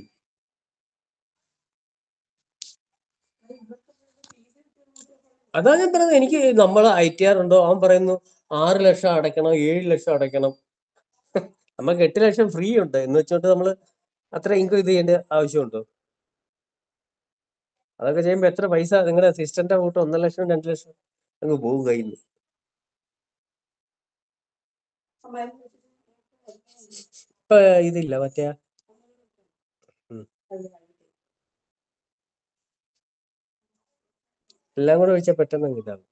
S9: അതാ ഞാൻ പറയുന്നത് എനിക്ക് നമ്മൾ ഐ ടി ആർ ഉണ്ടോ അവൻ പറയുന്നു ആറ് ലക്ഷം അടയ്ക്കണം ഏഴ് ലക്ഷം അടയ്ക്കണം നമുക്ക് എട്ട് ലക്ഷം ഫ്രീ ഉണ്ട് എന്ന് വെച്ചോണ്ട് നമ്മൾ അത്ര ഇൻകം ഇത് ചെയ്യേണ്ട ആവശ്യമുണ്ടോ അതൊക്കെ ചെയ്യുമ്പോൾ എത്ര പൈസ നിങ്ങളുടെ അസിസ്റ്റന്റ് കൂട്ട് ഒന്നര ലക്ഷം രണ്ട് ലക്ഷം അങ്ങ് പോകും കയ്യിൽ നിന്ന് ഇപ്പൊ ഇതില്ല മറ്റേ ആ- ഉം. എല്ലാം കൂടെ ഒഴിച്ചാൽ പെട്ടെന്ന് അങ്ങ് ഇതാവും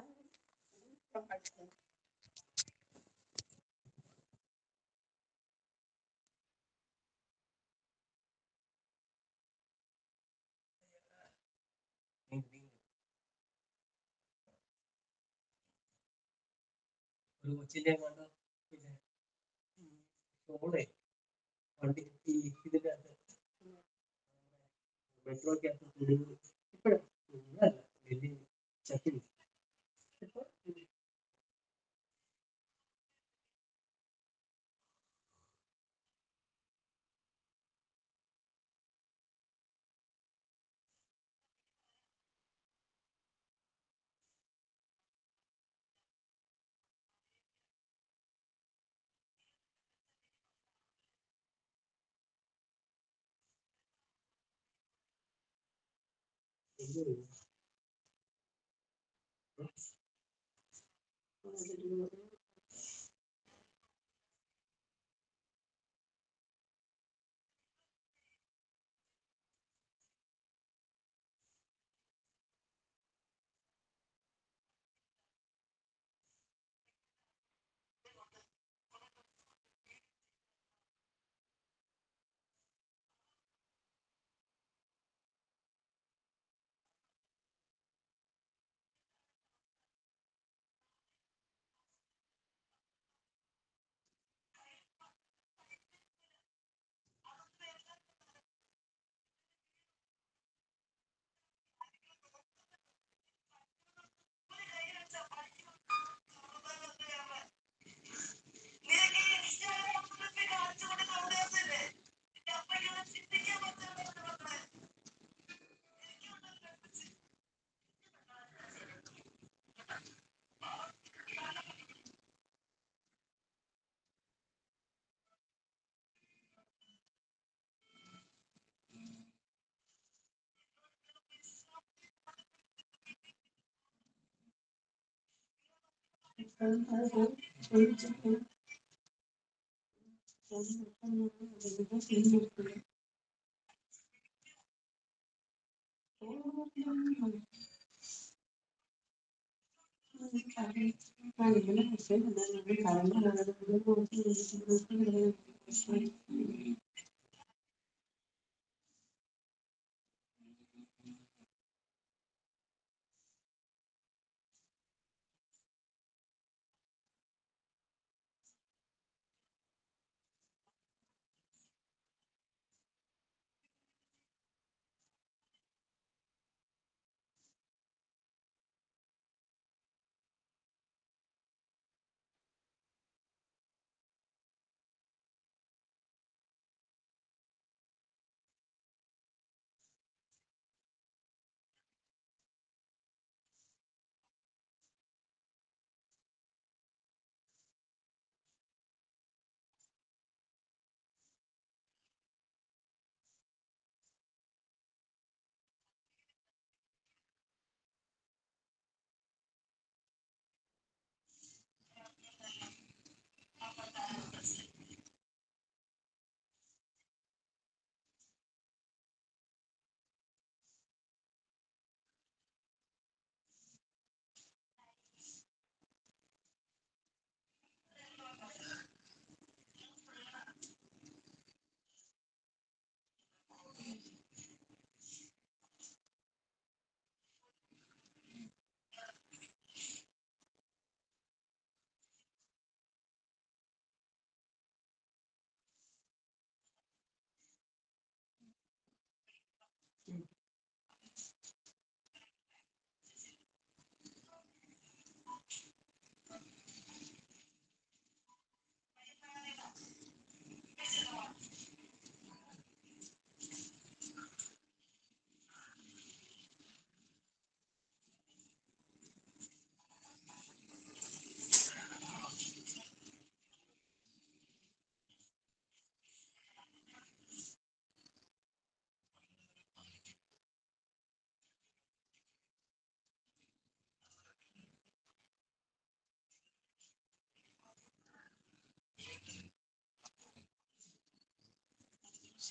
S9: ഒരു കൊച്ചിന്റെ എങ്ങാണ്ടോ പിന്നെ ഫോണേ വണ്ടി ഈ ഇതിന്റെ അകത്ത് മെട്രോക്കകത്ത് കുടുങ്ങി ഇപ്പഴും അല്ല വലിയ ചക്കി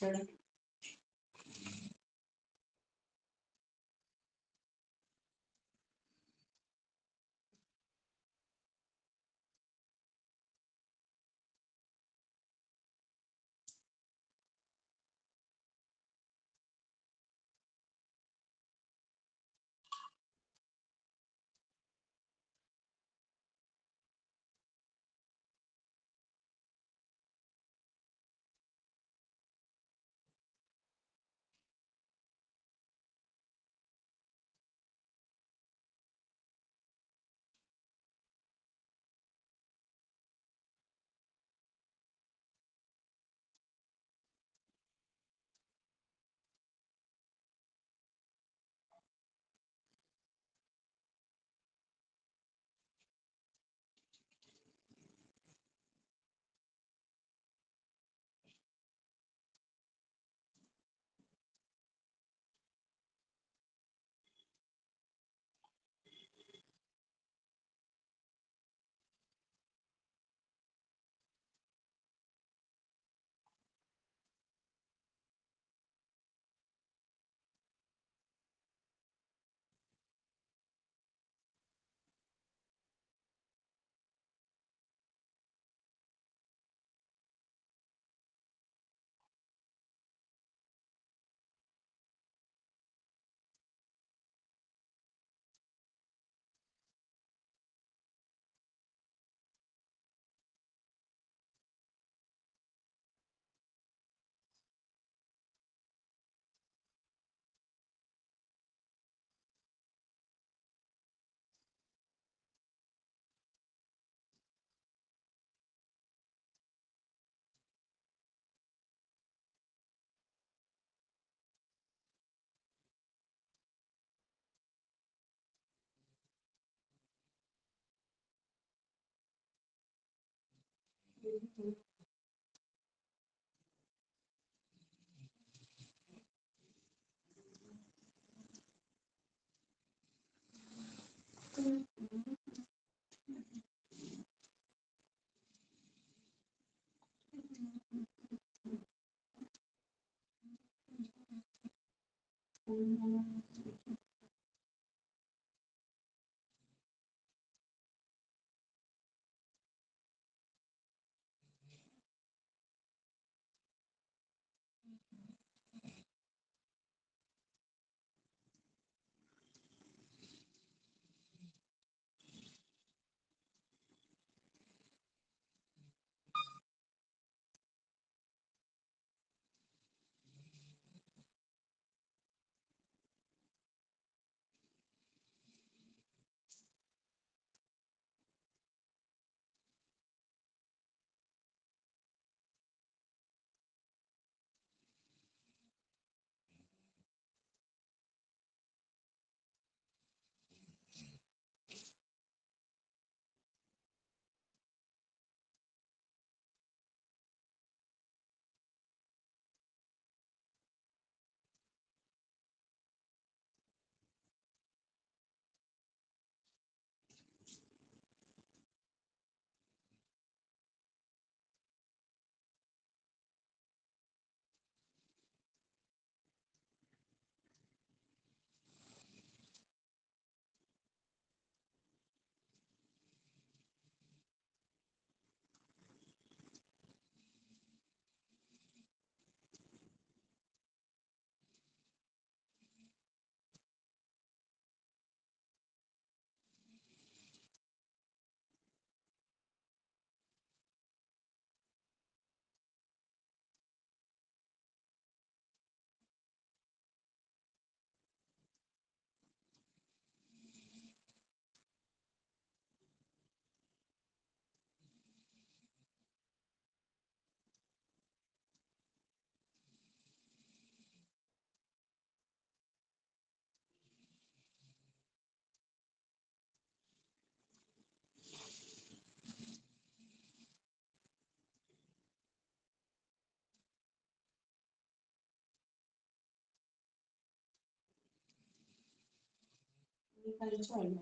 S10: കഴിച്ചു കഴിഞ്ഞു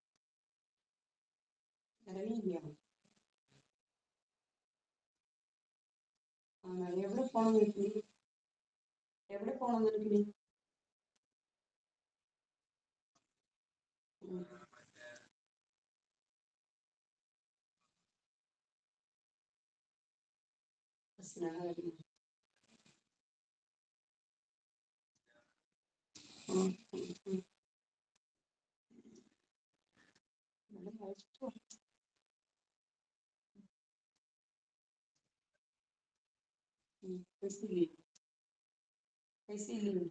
S10: ഇറങ്ങിയില്ല ആ എവിടെ പോണം വീട്ടിൽ എവിടെ പോണം നിനക്ക് ഇനി? ഉം. പ്രശ്നമായിരുന്നു. ഉം, ഉം, ഉം. നല്ല കഴിച്ചിട്ടോ? ഉം, പൈസ ഇല്ലേ? പൈസ ഇല്ലേ?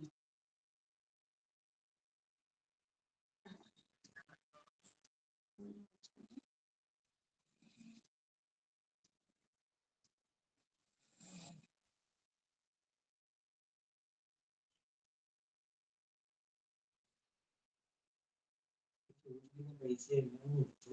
S9: പൈസ എല്ലാം കൊടുത്തു